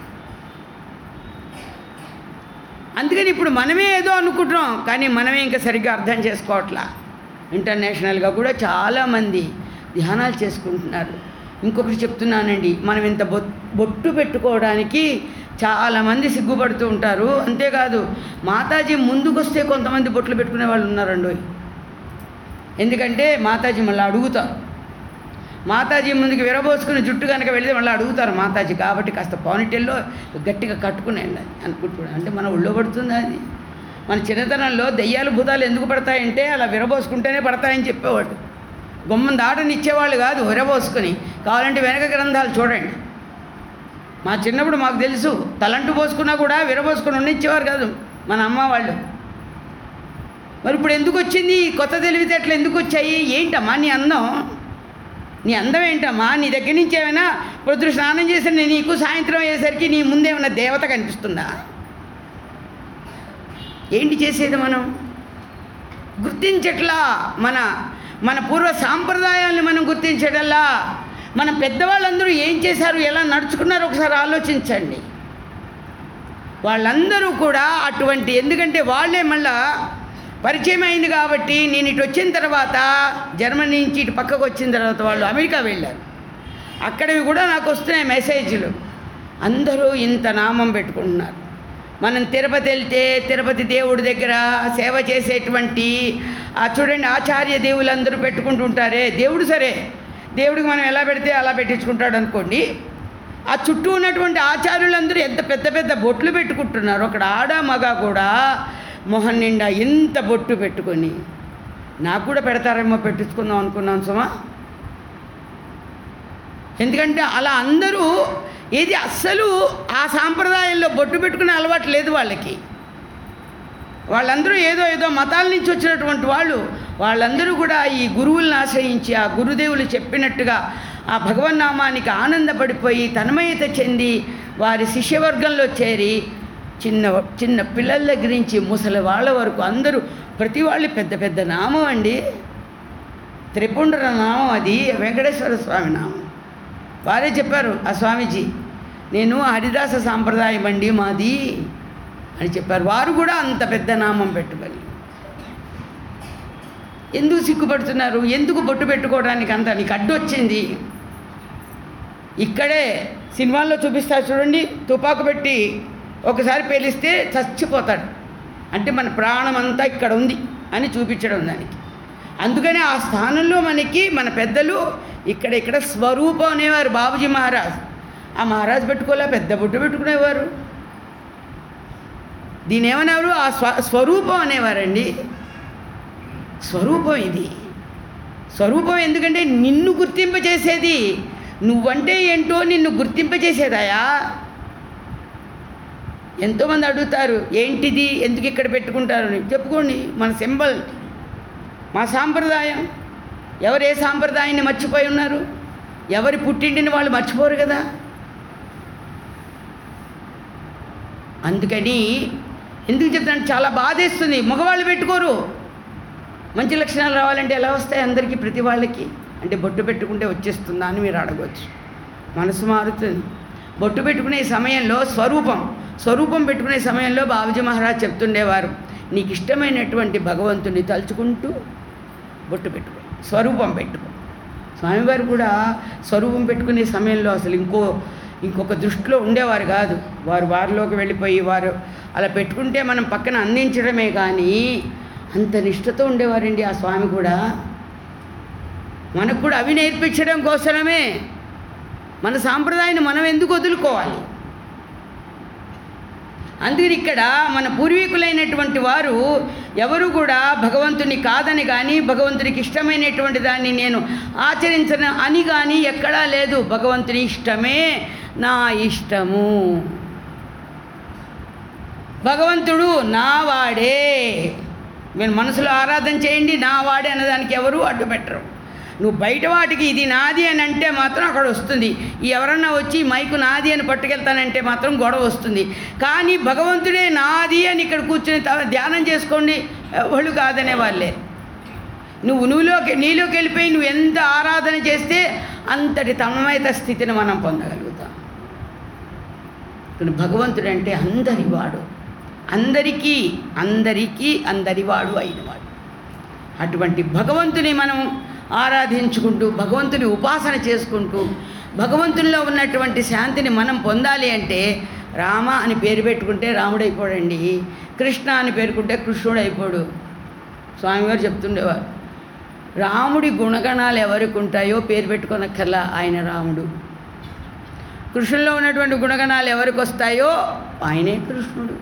అందుకని ఇప్పుడు మనమే ఏదో అనుకుంటున్నాం కానీ మనమే ఇంకా సరిగ్గా అర్థం చేసుకోవట్లా ఇంటర్నేషనల్గా కూడా చాలామంది ధ్యానాలు చేసుకుంటున్నారు ఇంకొకటి చెప్తున్నానండి మనం ఇంత బొ బొట్టు పెట్టుకోవడానికి చాలామంది సిగ్గుపడుతూ ఉంటారు అంతేకాదు మాతాజీ ముందుకొస్తే కొంతమంది బొట్లు పెట్టుకునే వాళ్ళు ఉన్నారండి ఎందుకంటే మాతాజీ మళ్ళీ అడుగుతారు మాతాజీ ముందుకు విరబోసుకుని జుట్టు కనుక వెళితే మళ్ళీ అడుగుతారు మాతాజీ కాబట్టి కాస్త పానిటెల్లో గట్టిగా కట్టుకునేయండి అది అనుకుంటున్నాడు అంటే మన ఒళ్ళో పడుతుందా అది మన చిన్నతనంలో దెయ్యాలు భూతాలు ఎందుకు పడతాయంటే అలా విరబోసుకుంటేనే పడతాయని చెప్పేవాడు గుమ్మం దాటని ఇచ్చేవాళ్ళు కాదు విరబోసుకొని కావాలంటే వెనక గ్రంథాలు చూడండి మా చిన్నప్పుడు మాకు తెలుసు తలంటు పోసుకున్నా కూడా విరబోసుకొని ఉండిచ్చేవారు కాదు మన అమ్మ వాళ్ళు మరి ఇప్పుడు ఎందుకు వచ్చింది ఈ కొత్త తెలివితేటలు ఎందుకు వచ్చాయి ఏంటమ్మా నీ అందం నీ అందం ఏంటమ్మా నీ దగ్గర నుంచి ఏమైనా పొద్దున స్నానం చేసి నేను నీకు సాయంత్రం అయ్యేసరికి నీ ముందేమైనా దేవత కనిపిస్తుందా ఏంటి చేసేది మనం గుర్తించట్లా మన మన పూర్వ సాంప్రదాయాల్ని మనం గుర్తించడల్లా మన పెద్దవాళ్ళందరూ ఏం చేశారు ఎలా నడుచుకున్నారో ఒకసారి ఆలోచించండి వాళ్ళందరూ కూడా అటువంటి ఎందుకంటే వాళ్ళే మళ్ళా పరిచయం అయింది కాబట్టి నేను ఇటు వచ్చిన తర్వాత జర్మనీ నుంచి ఇటు పక్కకు వచ్చిన తర్వాత వాళ్ళు అమెరికా వెళ్ళారు అక్కడివి కూడా నాకు వస్తున్నాయి మెసేజ్లు అందరూ ఇంత నామం పెట్టుకుంటున్నారు మనం తిరుపతి వెళ్తే తిరుపతి దేవుడి దగ్గర సేవ చేసేటువంటి ఆ చూడండి ఆచార్య దేవులందరూ పెట్టుకుంటుంటారే దేవుడు సరే దేవుడికి మనం ఎలా పెడితే అలా పెట్టించుకుంటాడు అనుకోండి ఆ చుట్టూ ఉన్నటువంటి ఆచార్యులందరూ ఎంత పెద్ద పెద్ద బొట్లు పెట్టుకుంటున్నారు అక్కడ ఆడ మగ కూడా మొహం నిండా ఇంత బొట్టు పెట్టుకొని నాకు కూడా పెడతారేమో పెట్టించుకుందాం అనుకున్నాను సుమా ఎందుకంటే అలా అందరూ ఏది అస్సలు ఆ సాంప్రదాయంలో బొట్టు పెట్టుకునే అలవాటు లేదు వాళ్ళకి వాళ్ళందరూ ఏదో ఏదో మతాల నుంచి వచ్చినటువంటి వాళ్ళు వాళ్ళందరూ కూడా ఈ గురువులను ఆశ్రయించి ఆ గురుదేవులు చెప్పినట్టుగా ఆ భగవన్నామానికి ఆనందపడిపోయి తన్మయత చెంది వారి శిష్యవర్గంలో చేరి చిన్న చిన్న పిల్లల దగ్గర నుంచి ముసలి వాళ్ళ వరకు అందరూ ప్రతి వాళ్ళు పెద్ద పెద్ద నామం అండి త్రిపుండ్ర నామం అది వెంకటేశ్వర స్వామి నామం వారే చెప్పారు ఆ స్వామీజీ నేను హరిదాస సాంప్రదాయం అండి మాది అని చెప్పారు వారు కూడా అంత పెద్ద నామం పెట్టుకొని ఎందుకు సిగ్గుపడుతున్నారు ఎందుకు బొట్టు పెట్టుకోవడానికి అంత నీకు అడ్డు వచ్చింది ఇక్కడే సినిమాల్లో చూపిస్తారు చూడండి తుపాకు పెట్టి ఒకసారి పేలిస్తే చచ్చిపోతాడు అంటే మన ప్రాణం అంతా ఇక్కడ ఉంది అని చూపించడం దానికి అందుకని ఆ స్థానంలో మనకి మన పెద్దలు ఇక్కడ ఇక్కడ స్వరూపం అనేవారు బాబుజీ మహారాజ్ ఆ మహారాజ్ పెట్టుకోలే పెద్ద బొట్టు పెట్టుకునేవారు దీని ఏమనేవారు ఆ స్వ స్వరూపం అనేవారండి స్వరూపం ఇది స్వరూపం ఎందుకంటే నిన్ను గుర్తింపచేసేది నువ్వంటే ఏంటో నిన్ను గుర్తింపచేసేదాయా ఎంతోమంది అడుగుతారు ఏంటిది ఎందుకు ఇక్కడ పెట్టుకుంటారు అని చెప్పుకోండి మన సింబల్ మా సాంప్రదాయం ఎవరు ఏ సాంప్రదాయాన్ని మర్చిపోయి ఉన్నారు ఎవరి పుట్టింటిని వాళ్ళు మర్చిపోరు కదా అందుకని ఎందుకు చెప్తాను చాలా బాధేస్తుంది మగవాళ్ళు పెట్టుకోరు మంచి లక్షణాలు రావాలంటే ఎలా వస్తాయి అందరికీ ప్రతి వాళ్ళకి అంటే బొట్టు పెట్టుకుంటే వచ్చేస్తుందా అని మీరు అడగవచ్చు మనసు మారుతుంది బొట్టు పెట్టుకునే సమయంలో స్వరూపం స్వరూపం పెట్టుకునే సమయంలో బాబుజీ మహారాజ్ చెప్తుండేవారు నీకు ఇష్టమైనటువంటి భగవంతుని తలుచుకుంటూ బొట్టు పెట్టుకో స్వరూపం పెట్టుకో స్వామివారు కూడా స్వరూపం పెట్టుకునే సమయంలో అసలు ఇంకో ఇంకొక దృష్టిలో ఉండేవారు కాదు వారు వారిలోకి వెళ్ళిపోయి వారు అలా పెట్టుకుంటే మనం పక్కన అందించడమే కానీ అంత నిష్ఠతో ఉండేవారండి ఆ స్వామి కూడా మనకు కూడా అవి నేర్పించడం కోసమే మన సాంప్రదాయాన్ని మనం ఎందుకు వదులుకోవాలి అందుకని ఇక్కడ మన పూర్వీకులైనటువంటి వారు ఎవరు కూడా భగవంతుని కాదని కానీ భగవంతునికి ఇష్టమైనటువంటి దాన్ని నేను ఆచరించను అని కానీ ఎక్కడా లేదు భగవంతుని ఇష్టమే నా ఇష్టము భగవంతుడు నా వాడే మీరు మనసులో ఆరాధన చేయండి నా వాడే అన్నదానికి ఎవరు అడ్డు పెట్టరు నువ్వు బయట వాటికి ఇది నాది అని అంటే మాత్రం అక్కడ వస్తుంది ఈ ఎవరన్నా వచ్చి మైకు నాది అని పట్టుకెళ్తానంటే మాత్రం గొడవ వస్తుంది కానీ భగవంతుడే నాది అని ఇక్కడ కూర్చొని త- ధ్యానం చేసుకోండి ఎవళ్ళు కాదనే వాళ్ళే నువ్వు నువ్వులోకి నీలోకి వెళ్ళిపోయి నువ్వు ఎంత ఆరాధన చేస్తే అంతటి తన్మయత స్థితిని మనం పొందగలుగుతాం ఇప్పుడు భగవంతుడు అంటే అందరివాడు అందరికీ అందరికీ అందరివాడు అయినవాడు అటువంటి భగవంతుని మనం ఆరాధించుకుంటూ భగవంతుని ఉపాసన చేసుకుంటూ భగవంతునిలో ఉన్నటువంటి శాంతిని మనం పొందాలి అంటే రామ అని పేరు పెట్టుకుంటే రాముడు అయిపోడండి కృష్ణ అని పేరుకుంటే కృష్ణుడు అయిపోడు స్వామివారు చెప్తుండేవారు రాముడి గుణగణాలు ఎవరికి ఉంటాయో పేరు పెట్టుకోనక్కర్లా ఆయన రాముడు కృష్ణుల్లో ఉన్నటువంటి గుణగణాలు ఎవరికి వస్తాయో ఆయనే కృష్ణుడు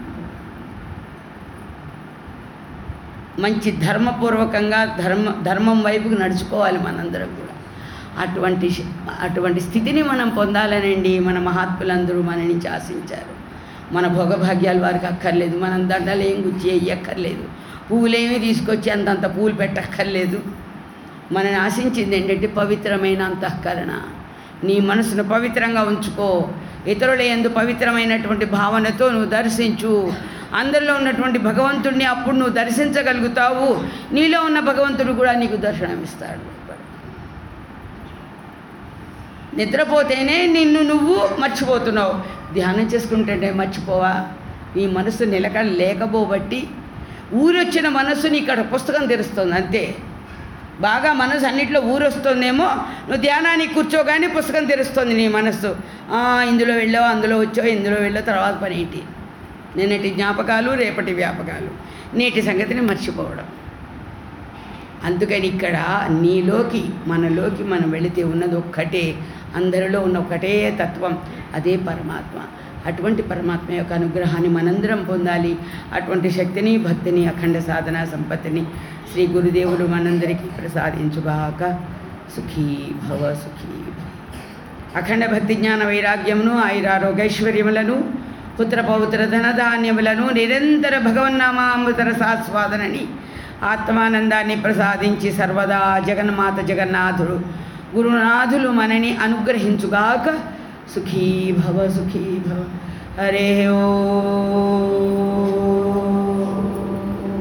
మంచి ధర్మపూర్వకంగా ధర్మ ధర్మం వైపుకు నడుచుకోవాలి మనందరం కూడా అటువంటి శ- అటువంటి స్థితిని మనం పొందాలనండి మన మహాత్ములందరూ మన నుంచి ఆశించారు మన భోగభాగ్యాలు వారికి అక్కర్లేదు మనం దండలు ఏం గుచ్చి వేయక్కర్లేదు పువ్వులేమీ తీసుకొచ్చి అంతంత పువ్వులు పెట్టక్కర్లేదు మనని ఆశించింది ఏంటంటే పవిత్రమైన అంతఃకరణ నీ మనసును పవిత్రంగా ఉంచుకో ఇతరుల ఎందు పవిత్రమైనటువంటి భావనతో నువ్వు దర్శించు అందరిలో ఉన్నటువంటి భగవంతుడిని అప్పుడు నువ్వు దర్శించగలుగుతావు నీలో ఉన్న భగవంతుడు కూడా నీకు దర్శనమిస్తాడు నిద్రపోతేనే నిన్ను నువ్వు మర్చిపోతున్నావు ధ్యానం చేసుకుంటే మర్చిపోవా నీ మనసు నిలకడ లేకపోబట్టి ఊరొచ్చిన మనస్సుని ఇక్కడ పుస్తకం తెరుస్తుంది అంతే బాగా మనసు అన్నిట్లో ఊరొస్తుందేమో నువ్వు ధ్యానానికి కూర్చోగానే పుస్తకం తెరుస్తుంది నీ మనస్సు ఆ, ఇందులో వెళ్ళావు అందులో వచ్చావు ఇందులో వెళ్ళావు తర్వాత పని ఏంటి నిన్నటి జ్ఞాపకాలు రేపటి వ్యాపకాలు నేటి సంగతిని మర్చిపోవడం అందుకని ఇక్కడ నీలోకి మనలోకి మనం వెళితే ఉన్నది ఒక్కటే అందరిలో ఉన్న ఒకటే తత్వం అదే పరమాత్మ అటువంటి పరమాత్మ యొక్క అనుగ్రహాన్ని మనందరం పొందాలి అటువంటి శక్తిని భక్తిని అఖండ సాధన సంపత్తిని శ్రీ గురుదేవుడు మనందరికీ ప్రసాదించుగాక సుఖీ భవ సుఖీ భవ అఖండ భక్తి జ్ఞాన వైరాగ్యమును ఆయురారోగ్యైశ్వర్యములను పుత్ర పౌత్ర ధనధాన్యములను నిరంతర భగవన్నామామృతర సాస్వాదనని ఆత్మానందాన్ని ప్రసాదించి సర్వదా జగన్మాత జగన్నాథుడు గురునాథులు మనని అనుగ్రహించుగాక సుఖీ భవ సుఖీ భవ హరే ఓ